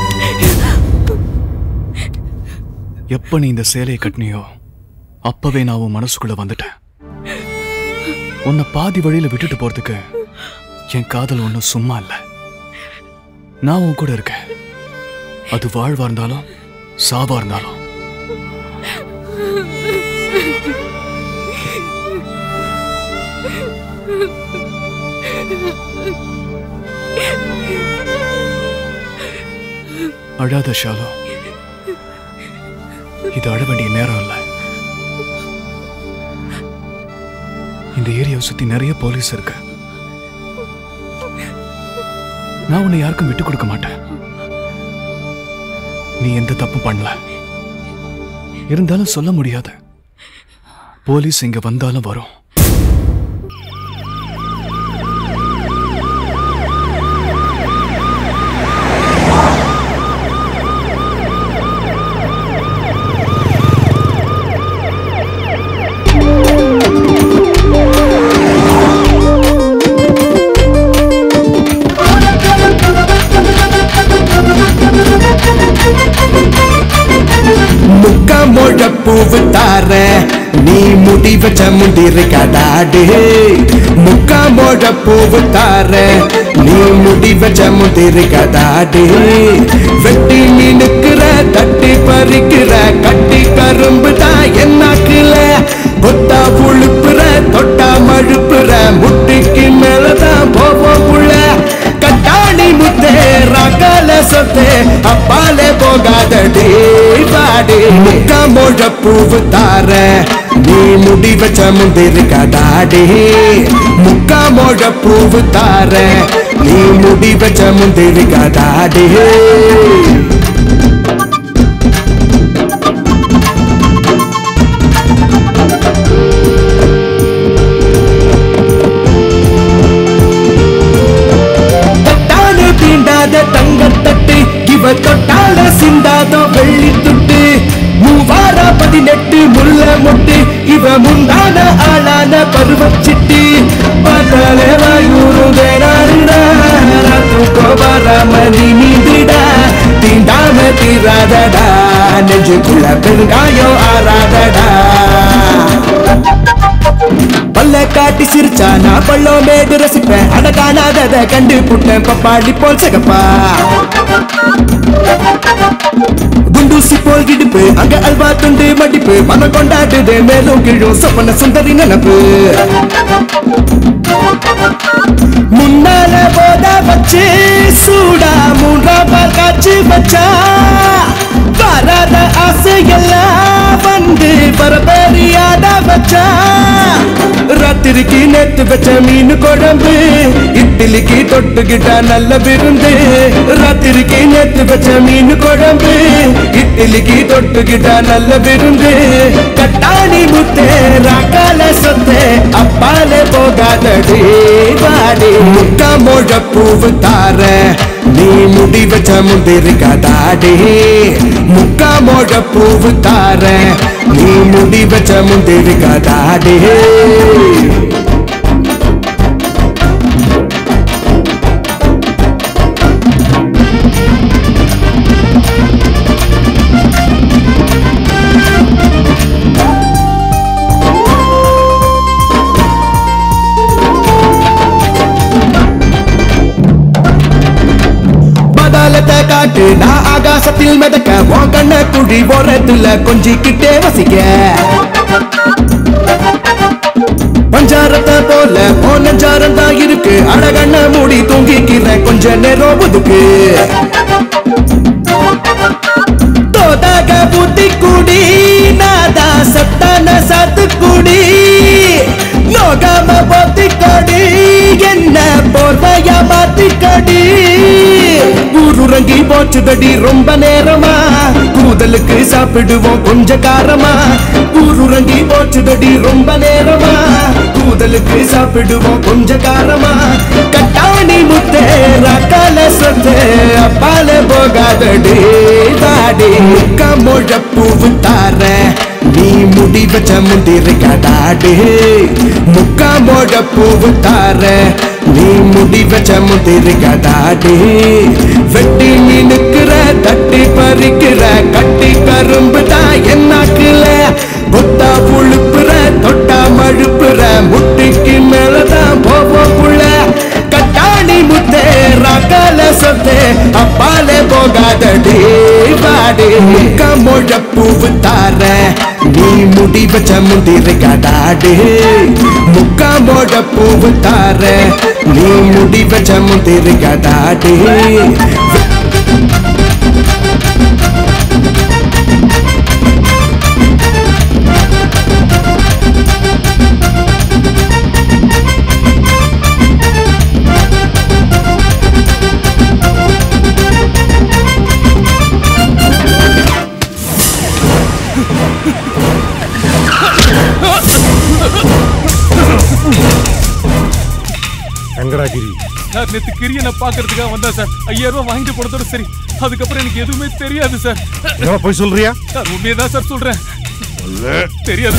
எப்ப நீ இந்த சேலையை கட்டினியோ அப்பவே நான் உன் மனசுக்குள்ள வந்துட்டேன் உன்னை பாதி வழியில விட்டுட்டு போறதுக்கு என் காதல் ஒன்றும் சும்மா இல்ல நான் உன் கூட இருக்கேன் அது வாழ்வா இருந்தாலும் சாவா இருந்தாலும் அழாத ஷாலோ இது அழ வேண்டிய நேரம் இல்ல இந்த ஏரியாவை சுத்தி நிறைய போலீஸ் இருக்கு நான் உன்னை யாருக்கும் விட்டு கொடுக்க மாட்டேன் நீ எந்த தப்பு பண்ணல இருந்தாலும் சொல்ல முடியாது போலீஸ் இங்க வந்தாலும் வரும் முக்கா மொழ பூவு தார நீ முடி வச்ச முந்திரி கடாடு முக்கா மொழ பூவு தார நீ முடி வச்ச முந்திரி கடாடு வெட்டி மீனுக்குற தட்டி பறிக்கிற கட்டி கரும்பு தான் என்னாக்குல கொத்தா புழுப்புற தொட்டா மழுப்புற முட்டிக்கு மேலதான் போவோம் புள்ள கட்டாணி முத்தே ரகல சொத்தே அப்பாலே போகாதடி பாடி முக்கா மொழ பூவு தார நீ முடி வச்ச முந்திரி கடாடி முக்கா மொழ பூவு தார நீ முடி வச்ச முந்திரி கடாடி தட்டானு தீண்டாத தங்கத்தட்டு இவ தொட்டால சிந்தாதோ வெள்ளி துட்டு மூவார பதினெட்டு முள்ள முட்டு இவ முந்தான ஆளான பருவச்சிட்டு பார்த்தாலே வாயூரு கோபாராமதி நீந்திடா தீண்டாம தீராதடா நெஞ்சுக்குள்ள பெருங்காயம் ஆறாதடா பல்ல காட்டி சிரிச்சா நான் பள்ளோ மேடு ரசிப்பேன் அட காணாதத கண்டு புட்டேன் பப்பாளி போல் சகப்பா குண்டூசி போல் இடுப்பு அங்க அல்வா துண்டு மடிப்பு மனம் கொண்டாடுது மேலும் கீழும் சொப்பன சுந்தரி நினப்பு முன்னால போத வச்சு சூடா மூன்றாம் பால் காய்ச்சி வச்சா வராத ஆசையெல்லாம் வந்து பரபரியாட வச்சா ராத்திரிக்கு நேத்து வச்ச மீன் குழம்பு இட்லிக்கு தொட்டுக்கிட்டா நல்ல விருந்து ராத்திரிக்கு நேத்து வச்ச மீன் குழம்பு இட்லிக்கு தொட்டுக்கிட்டா நல்ல விருந்து கட்டாணி முத்தே ராக்கால சொத்தே அப்பாலே போகாதடி வாடி முக்கா மொழ பூவு தார நீ முடி வச்ச முந்திரி கடாடி முக்கா மொழ பூவு தார நீ முடி வச்ச முந்திரி கடாடி பதாலத்தை காட்டு நான் ஆகாசத்தில் மிதக்க உன் கண்ண குழி ஓரத்துல கொஞ்சிக்கிட்டே வசிக்க பஞ்சாரத்தை போல போனஞ்சாரம் தான் இருக்கு அழகண்ண மூடி தூங்கிக்கிற கொஞ்ச நேரம் ஒதுக்கு தோதாக புத்தி குடி நாதா சத்தான சாத்து குடி நோகாம போத்தி கொடி என்ன போர்வையா மாத்தி கொடி ஊருறங்கி போச்சுதடி ரொம்ப நேரமா கூதலுக்கு சாப்பிடுவோம் கொஞ்ச காரமா ஊருறங்கி போச்சுதடி ரொம்ப நேரமா கூதலுக்கு சாப்பிடுவோம் கொஞ்ச காரமா கட்டாணி முத்தே ராக்கால சொத்து அப்பாலே போகாதடி தாடி முக்க முழப்பூவு தார நீ முடி வச்ச முந்திருக்கடாடி முக்க முழப்பூவு தார நீ முடி வச்ச முந்திருக்கடாடி வெட்டி மீனுக்குற தட்டி பறிக்கிற கட்டி கரும்பு தான் என்னாக்குல கொத்தா புழுப்புற தொட்டா மழுப்புற முட்டிக்கு மேலதான் போவோம் புள்ள கட்டாணி முத்தே ரகல சொத்தே அப்பாலே போகாதடி வாடி முக்க முழப்பூவு தார நீ முடி வச்ச முந்திருக்கடாடி முக்க முழப்பூவு தார நீ முடி வச்ச முந்திருக்கடாடி எங்கடா கிரி சார் நேத்து கிரியனை பாக்குறதுக்காக வந்தா சார் ஐயாயிரம் ரூபாய் வாங்கிட்டு போனதோட சரி அதுக்கப்புறம் எனக்கு எதுவுமே தெரியாது சார் என்னடா போய் சொல்றியா சார் உண்மையை தான் சார் சொல்றேன் சொல்லு. தெரியாது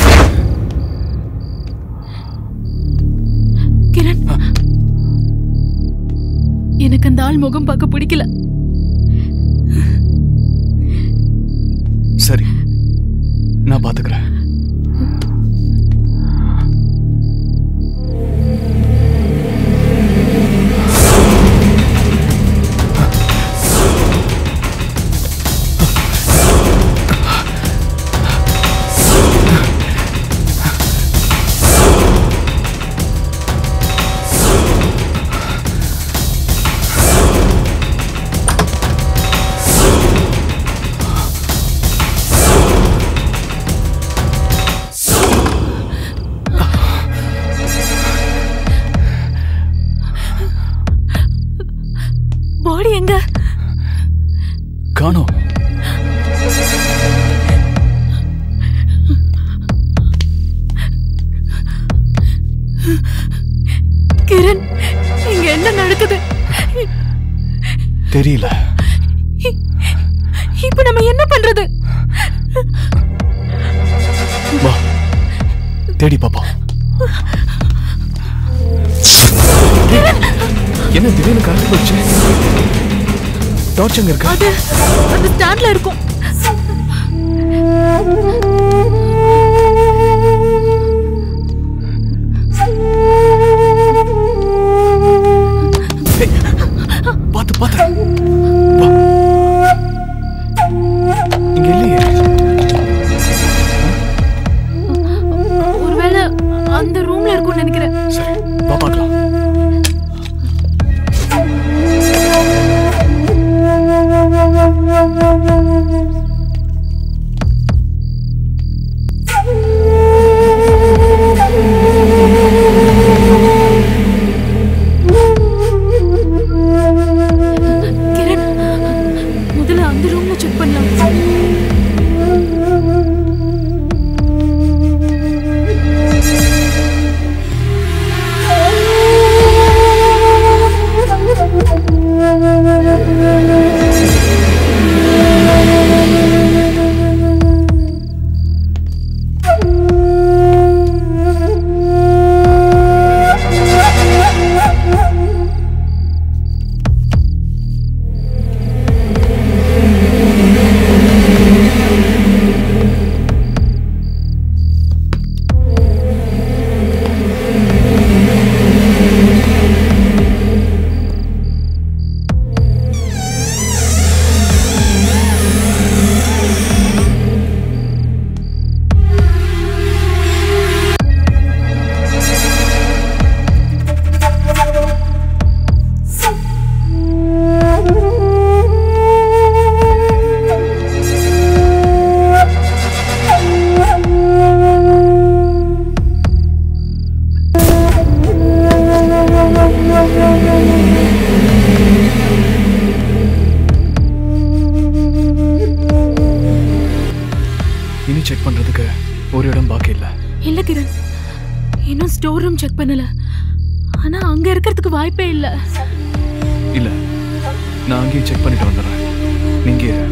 கிரண் எனக்கு அந்த ஆள் முகம் பார்க்க பிடிக்கல சரி நான் பாத்துக்கிறேன் பாடி எங்க காணோம் கிரண் இங்க என்ன நடக்குது தெரியல இ- இப்ப நம்ம என்ன பண்றது வா தேடி பாப்போம் என்ன திடீர்னு கரண்ட் போச்சு டார்ச் எங்க இருக்கு அது அந்த ஸ்டாண்ட்ல இருக்கும் பாத்து பாத்து வா. இங்க இல்லையே ஒருவேளை அந்த ரூம்ல இருக்கும்னு நினைக்கிறேன் சரி வா பார்க்கலாம் கிரண் முதல்ல அந்த ரூம்ல செக் பண்ணலாம் இனி செக் பண்றதுக்கு ஒரு இடம் பாக்கி இல்ல இல்ல கிரண் இன்னும் ஸ்டோர் ரூம் செக் பண்ணல ஆனா அங்க இருக்கிறதுக்கு வாய்ப்பே இல்ல இல்ல நான் அங்கேயும் செக் பண்ணிட்டு வந்துடுறேன் நீங்க இரு.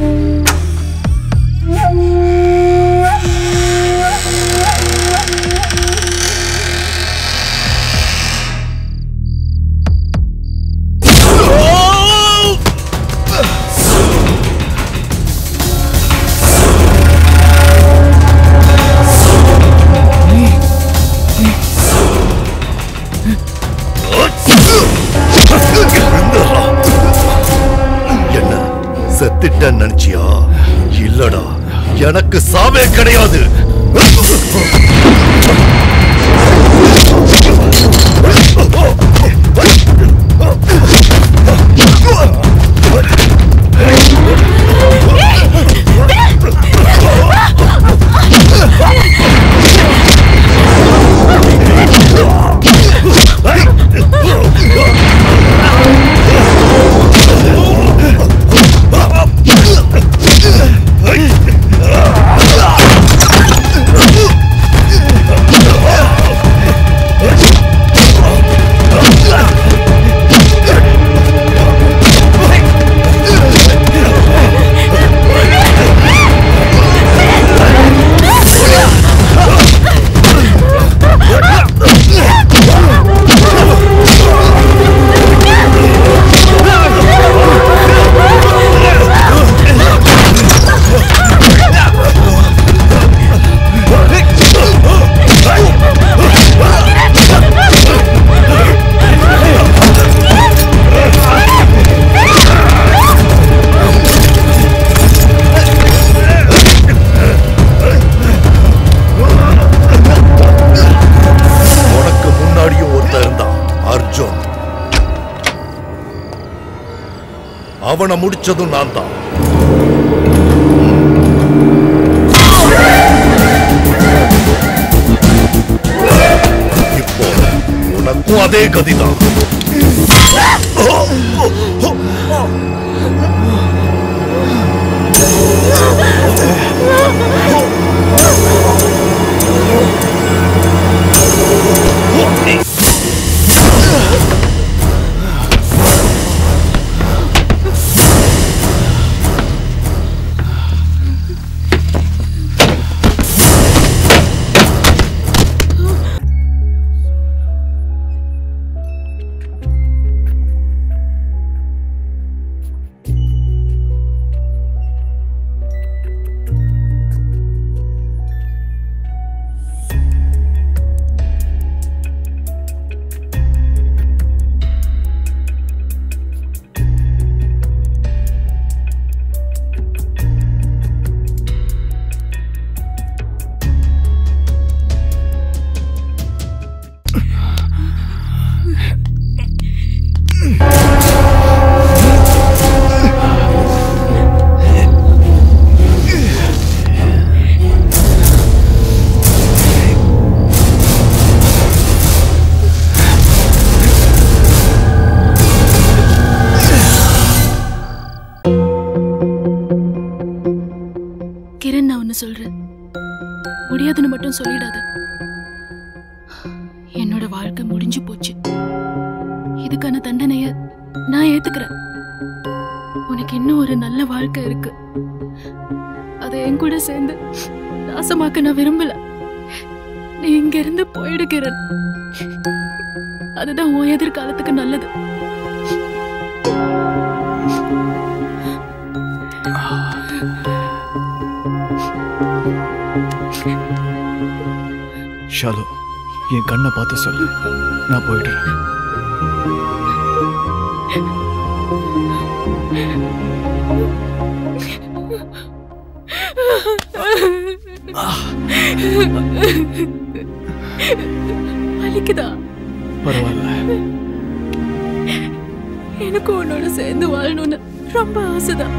என்ன செத்துட்டேன்னு நினைச்சியா இல்லடா எனக்கு சாவே கிடையாது உனக்கு முன்னாடியும் ஒருத்தன் இருந்தான் அர்ஜுன் அவனை முடிச்சதும் நான் தான் இப்போ உனக்கும் அதே கதிதான் கிரண் நான் ஒன்னு சொல்றேன் முடியாதுன்னு மட்டும் சொல்லிடாத என்னோட வாழ்க்கை முடிஞ்சு போச்சு இதுக்கான தண்டனைய நான் ஏத்துக்கிறேன் உனக்கு இன்னும் ஒரு நல்ல வாழ்க்கை இருக்கு அதை என் கூட சேர்ந்து நாசமாக்க நான் விரும்பல நீ இங்க இருந்து போயிடு கிரண் அதுதான் உன் எதிர்காலத்துக்கு நல்லது ஷாலு என் கண்ணை பார்த்து சொல்லு நான் போயிடுறேன் வலிக்குதா பரவாயில்ல எனக்கு உன்னோட சேர்ந்து வாழணும்னு ரொம்ப ஆசைதான்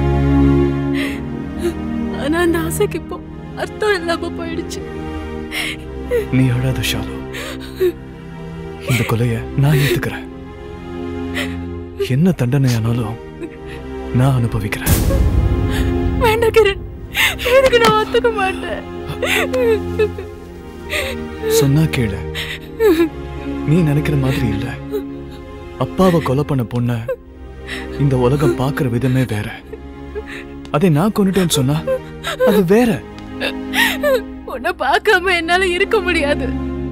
ஆனா அந்த ஆசைக்கு இப்போ அர்த்தம் இல்லாம போயிடுச்சு நீ அழாத ஷாலு இந்த கொலைய நான் ஏத்துக்கிறேன் என்ன தண்டனையானாலும் நான் அனுபவிக்கிறேன் வேண்டாம் கிரண் இதுக்கு நான் ஒத்துக்க மாட்டேன் சொன்னா கேளு நீ நினைக்கிற மாதிரி இல்ல அப்பாவை கொலை பண்ண பொண்ண இந்த உலகம் பார்க்குற விதமே வேற அதை நான் கொண்டுட்டேன்னு சொன்னா அது வேற உன்னை பார்க்காம என்னால இருக்க முடியாது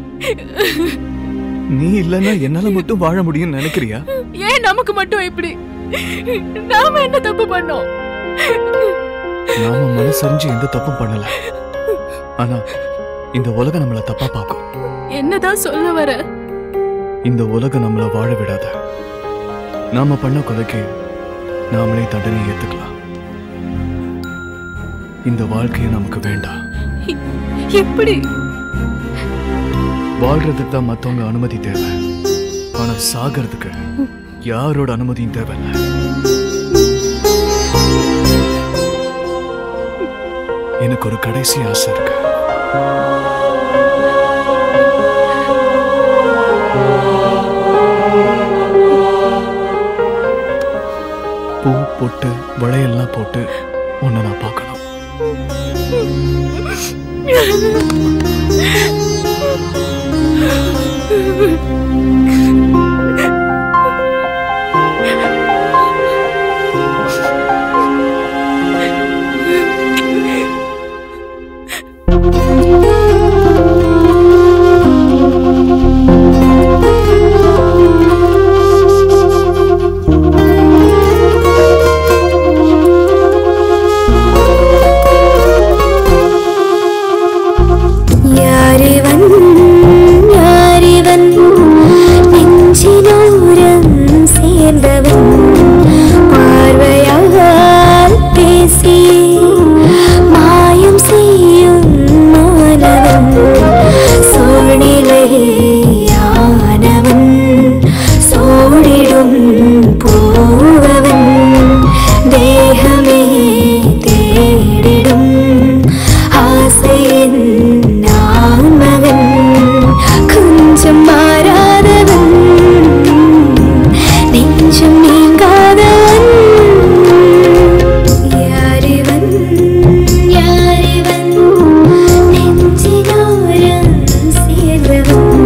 நீ இல்லைன்னா என்னால மட்டும் வாழ முடியும்னு நினைக்கிறியா ஏன் நமக்கு மட்டும் இப்படி நாம என்ன தப்பு பண்ணோம் நாம மனசறிஞ்சு எந்த தப்பும் பண்ணல ஆனா இந்த உலகம் நம்மள தப்பா பார்க்கும் என்னதான் சொல்ல வர இந்த உலகம் நம்மள வாழ விடாத நாம பண்ண கொலைக்கு நாமளே தண்டனை ஏத்துக்கலாம் இந்த வாழ்க்கையை நமக்கு வேண்டாம் எப்படி வாழ்றதுக்கு தான் மத்தவங்க அனுமதி தேவை ஆனா சாகிறதுக்கு யாரோட அனுமதியும் தேவையில்ல எனக்கு ஒரு கடைசி ஆசை இருக்கு பூ பொட்டு வளையெல்லாம் போட்டு உன்னை நான் பார்க்கணும் யாரிவன் யாரிவன் நெஞ்சினோரம் சேர்ந்தவன் பார்வையால் பேசி மாயம் செய்யும் மாணவன் சூழ்நிலையானவன் சோடிடும் போவவன் தேகமே தேடிடும் ஆசையின் நான் மகன் கொஞ்சம் மாறாதவன் நெஞ்சம் நீங்காதவன் யாரிவன் யாரிவன் நெஞ்சினோரம் சேர்ந்தவன்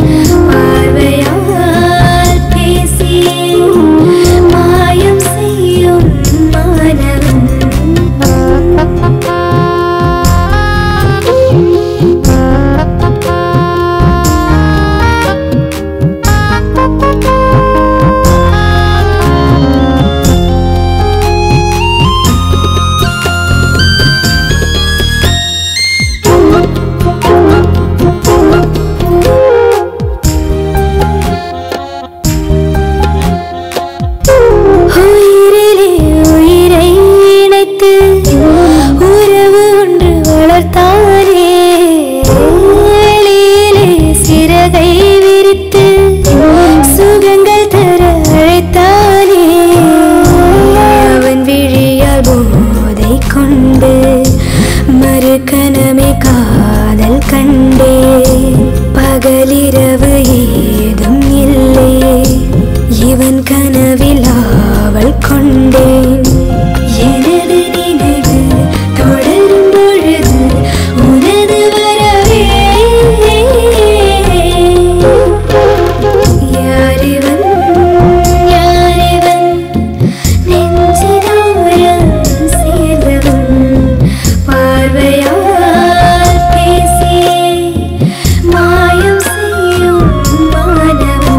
பார்வையால் பேசி மாயம் செய்யும் மாணவன் உயிரிலே உயிரை இணைத்து உறவு ஒன்று வளர்த்தாரே வெளியிலே சிறகை விரித்து சுகங்கள் தர அழைத்தாரே அவன் விழியால் போதை கொண்டு மறுகணமே காதல் கண்டே பகலிரவு ஏதும் இல்லை இவன் கனவில் ஆவல் கொண்டேன் எனது நினைவு தொடரும் பொழுது உனது வரவே யாரிவன் யாரிவன் நெஞ்சினோரம் சேர்ந்தவன் பார்வையால் பேசி மாயம் செய்யும் மாணவன்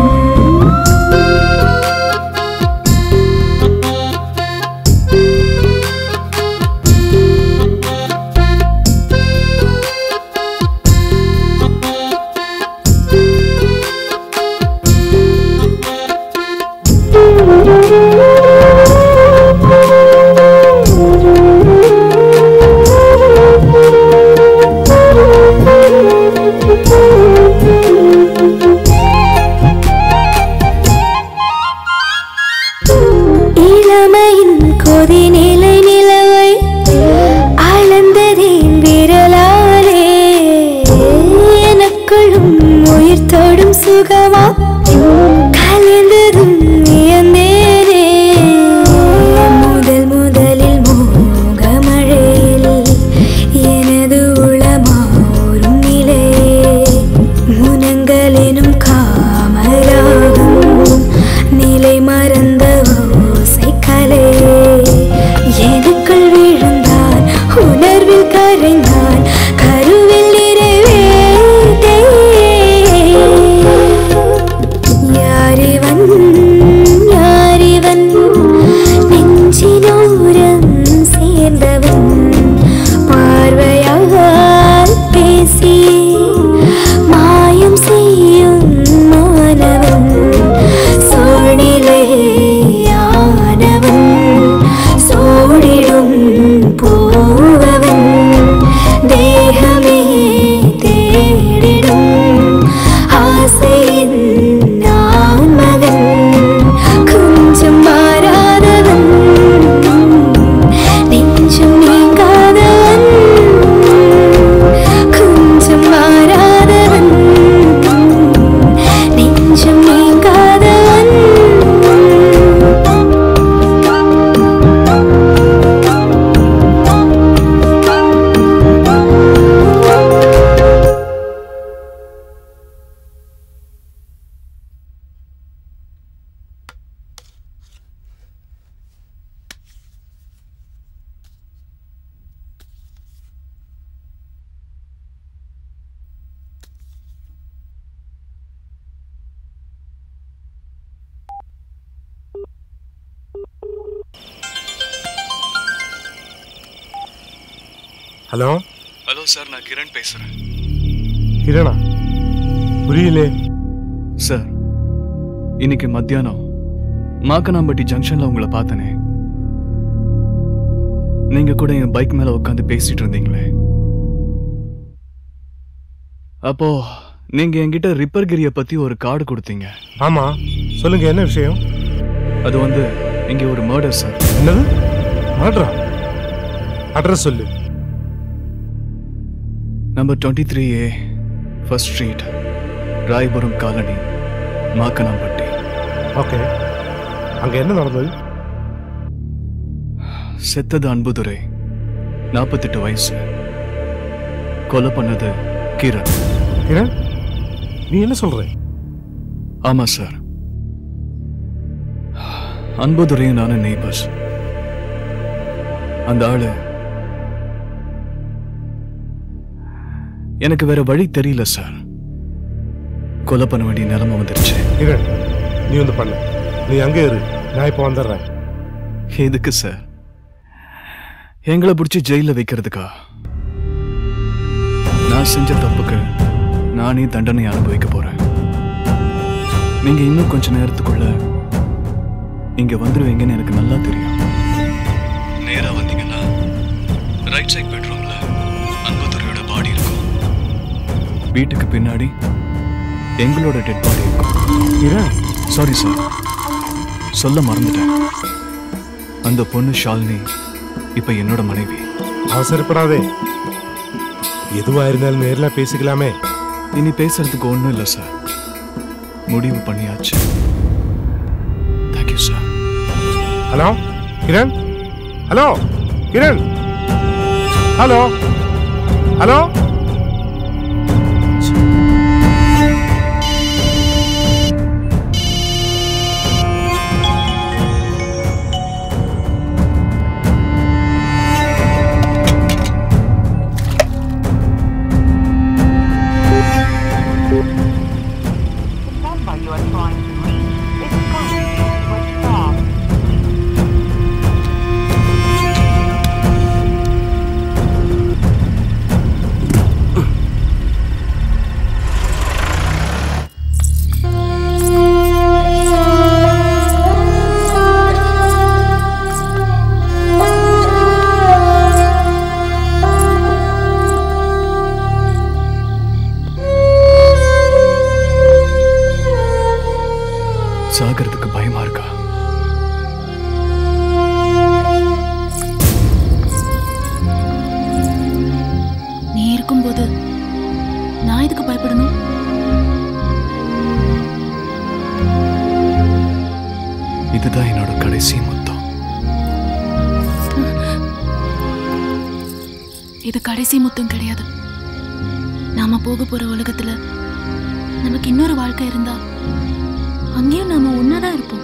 இளமையின் கொதிநிலை நிலவை அளந்ததின் விரலாலே எனக்குள்ளும் உயிர் தொடும் சுகமா கலந்ததும் வியந்தேனே முதல் முதலில் மோகமழையில் எனது உளமாறும் நிலையே முனங்களெனும் காமராகம் நிலை மறந்த ஓசை ஹலோ ஹலோ சார் நான் கிரண் பேசுறேன் கிரணா புரியலே சார் இன்னைக்கு மத்தியானம் மாக்கனாம்பட்டி ஜங்ஷன்ல உங்களை பார்த்தனே நீங்க கூட என் பைக் மேல உட்காந்து பேசிட்டு இருந்தீங்களே அப்போ நீங்க என்கிட்ட ரிப்பர் கிரிய பத்தி ஒரு கார்டு கொடுத்தீங்க ஆமா சொல்லுங்க என்ன விஷயம் அது வந்து இங்க ஒரு மர்டர் சார் என்னது மர்டரா அட்ரஸ் சொல்லு number twenty three A first street Rayapuram colony Makkanampatti okay அங்க என்ன நடந்தது செத்தது அன்புதுரை நாற்பத்தெட்டு வயசு கொலை பண்ணது கிரண் கிரண் நீ என்ன சொல்ற ஆமா சார் அன்புதுரையும் நானும் நெய்பர்ஸ் அந்த ஆளு எனக்கு வேற வழி தெரியல சார் கொலை பண்ண வேண்டிய நிலைமை வந்துருச்சு கிரண் நீ வந்து பண்ண நீ அங்கே இரு நான் இப்போ வந்துடுறேன் எதுக்கு சார் எங்களை பிடிச்சி ஜெயில வைக்கிறதுக்கா நான் செஞ்ச தப்புக்கு நானே தண்டனை அனுபவிக்க போறேன் நீங்க இன்னும் கொஞ்ச நேரத்துக்குள்ள இங்க வந்துருவீங்கன்னு எனக்கு நல்லா தெரியும் நேரா வந்தீங்கன்னா ரைட் சைட் பெட்ரூம்ல அன்புதுரையோட பாடி இருக்கும் வீட்டுக்கு பின்னாடி எங்களோட டெட் பாடி இருக்கும் சாரி சார் சொல்ல மறந்துட்டேன் அந்த பொண்ணு ஷாலினி இப்ப என்னோட மனைவி அவசரப்படாதே எதுவா இருந்தாலும் நேர்ல பேசிக்கலாமே இனி பேசுறதுக்கு ஒண்ணும் இல்லை சார் முடிவு பண்ணியாச்சு thank you sir hello Kiran hello Kiran hello hello சாகிறதுக்கு பயமா இருக்கா நீ இருக்கும்போது நான் எதுக்கு பயப்படணும் இதுதான் என்னோட கடைசி முத்தம் இது கடைசி முத்தம் கிடையாது நாம போக போற உலகத்துல நமக்கு இன்னொரு வாழ்க்கை இருந்தா அங்கேயும் நாம ஒன்னாதான் இருப்போம்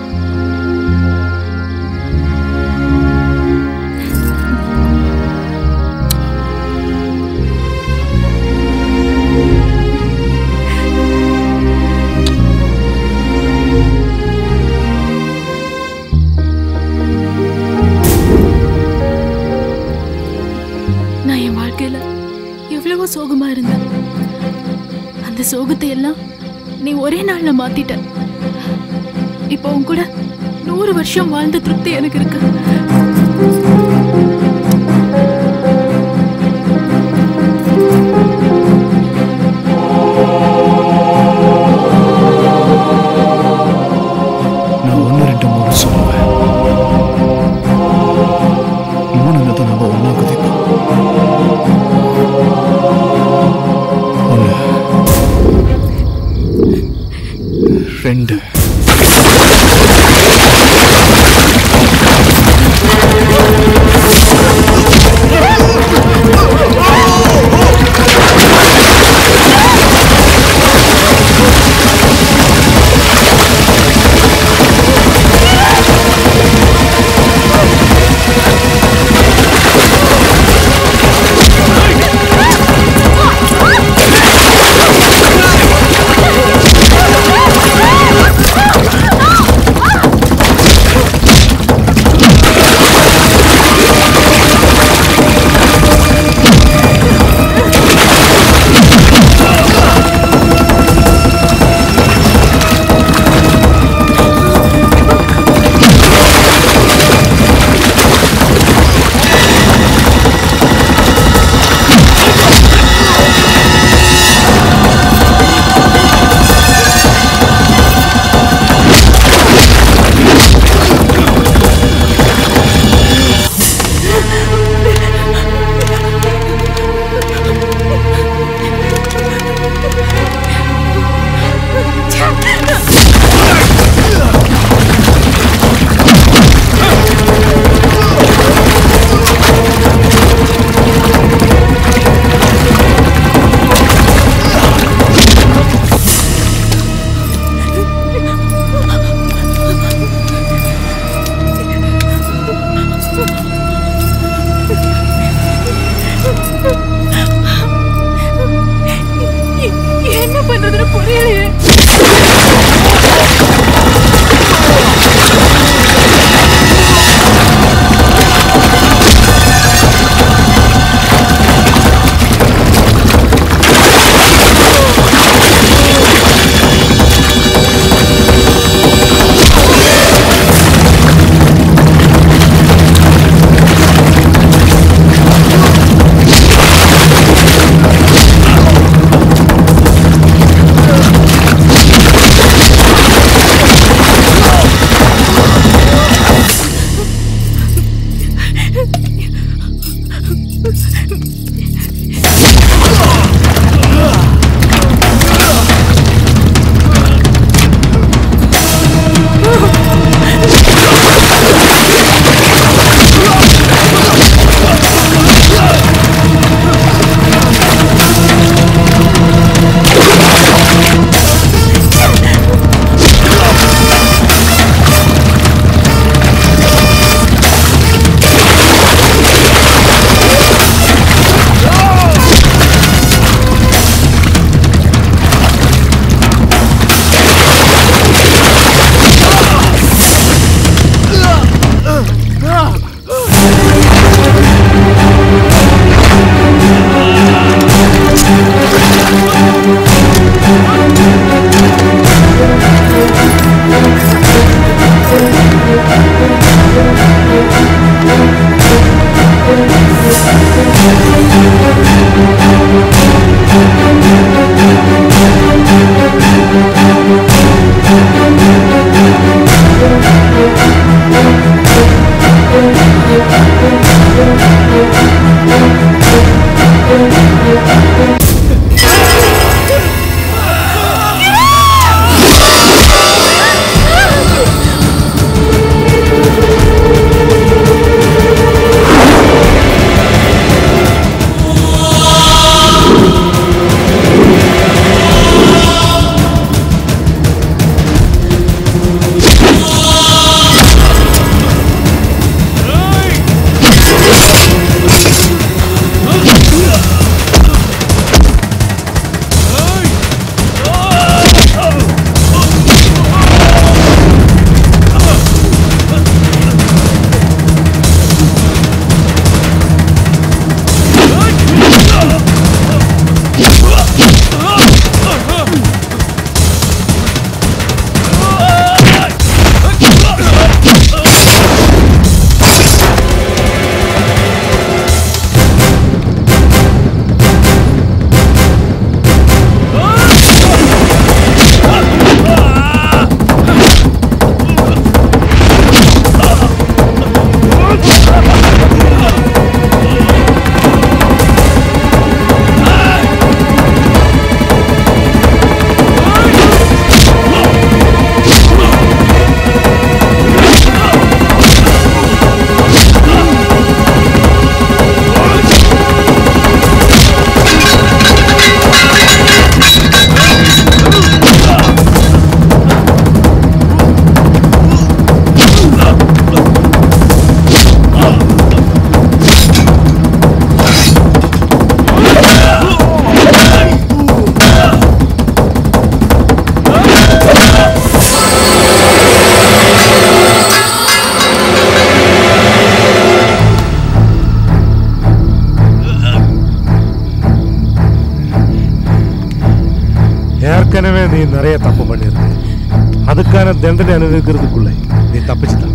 நான் என் வாழ்க்கையில எவ்வளவோ சோகமா இருந்தேன் அந்த சோகத்தை எல்லாம் நீ ஒரே நாள்ல மாத்திட்ட இப்போ உன் கூட நூறு வருஷம் வாழ்ந்த திருப்தி எனக்கு இருக்கு நான் ஒன்று ரெண்டு மூணு சொல்லுவேன் மூணு தான் நம்ம ஒன்றா குதிப்போம் ஒன்று ரெண்டு Ah! அதுக்கான தண்டனை அனுபவிக்கிறதுக்குள்ள நீ தப்பிச்சுதான்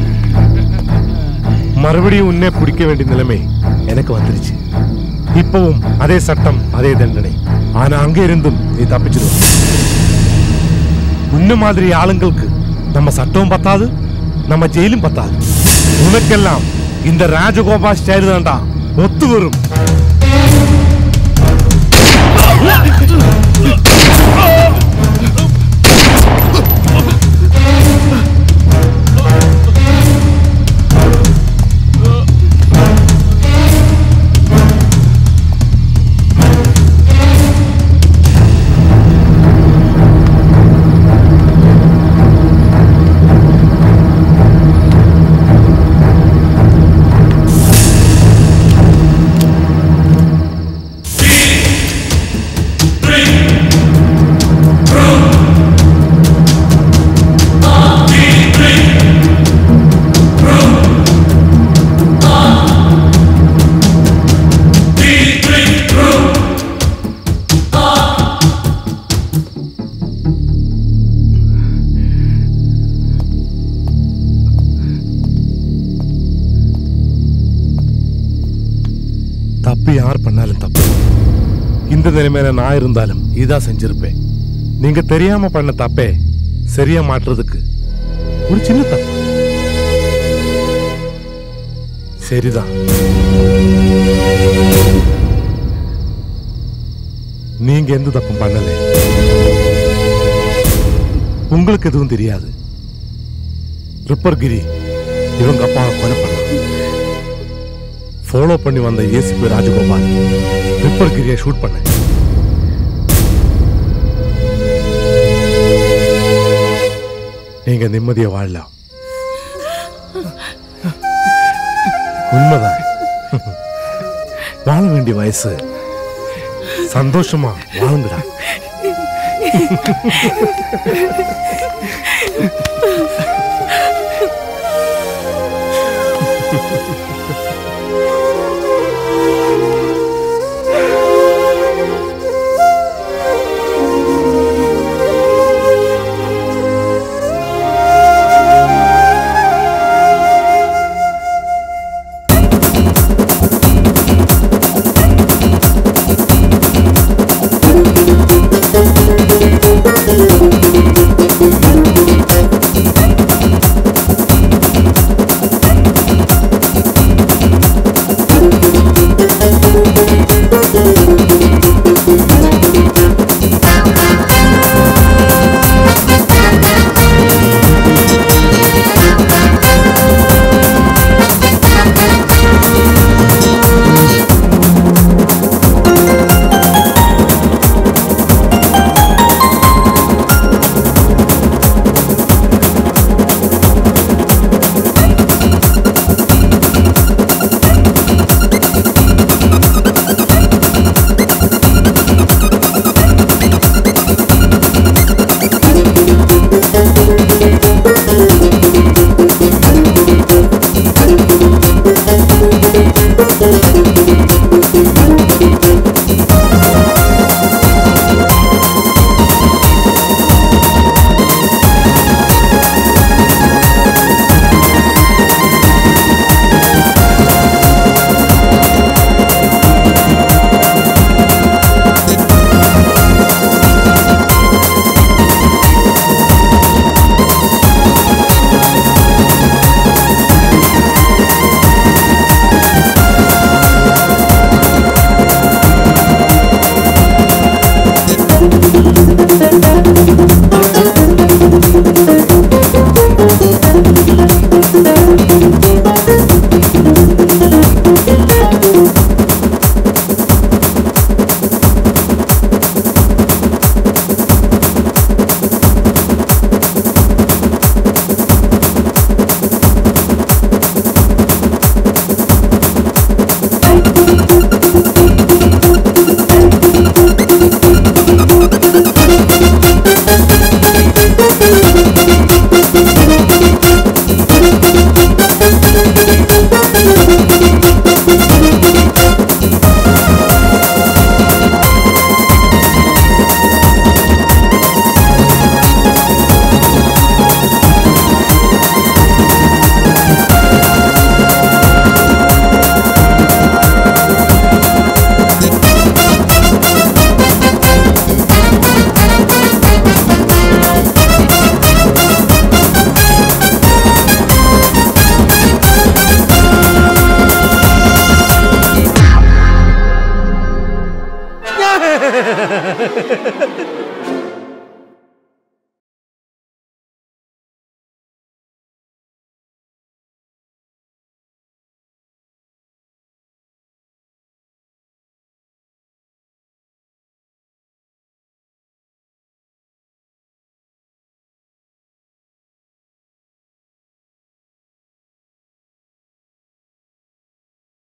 மறுபடியும் உன்னை பிடிக்க வேண்டிய நிலைமை எனக்கு வந்துருச்சு இப்பவும் அதே சட்டம் அதே தண்டனை ஆனா அங்க இருந்தும் நீ தப்பிச்சிடுவ உன்ன மாதிரி ஆளுங்களுக்கு நம்ம சட்டமும் பத்தாது நம்ம ஜெயிலும் பத்தாது உனக்கெல்லாம் இந்த ராஜகோபா ஸ்டைல் தான்டா ஒத்து வரும் தப்பு யார் பண்ணாலும் தப்பு இந்த நிலைமையில நான் இருந்தாலும் இதான் செஞ்சிருப்பேன் நீங்க தெரியாம பண்ண தப்பே சரியா மாற்றுறதுக்கு ஒரு சின்ன தப்பு சரிதான் நீங்க எந்த தப்பும் பண்ணல உங்களுக்கு எதுவும் தெரியாது ரிப்பர் கிரி இவங்க அப்பாவை கொலை பண்ண ஃபாலோ பண்ணி வந்த ஏசிபி ராஜகோபால் ரிப்பர் கிரியை ஷூட் பண்ண நீங்க நிம்மதியா வாழலாம் உண்மைதான் வாழ வேண்டிய வயசு சந்தோஷமா வாழுங்கடா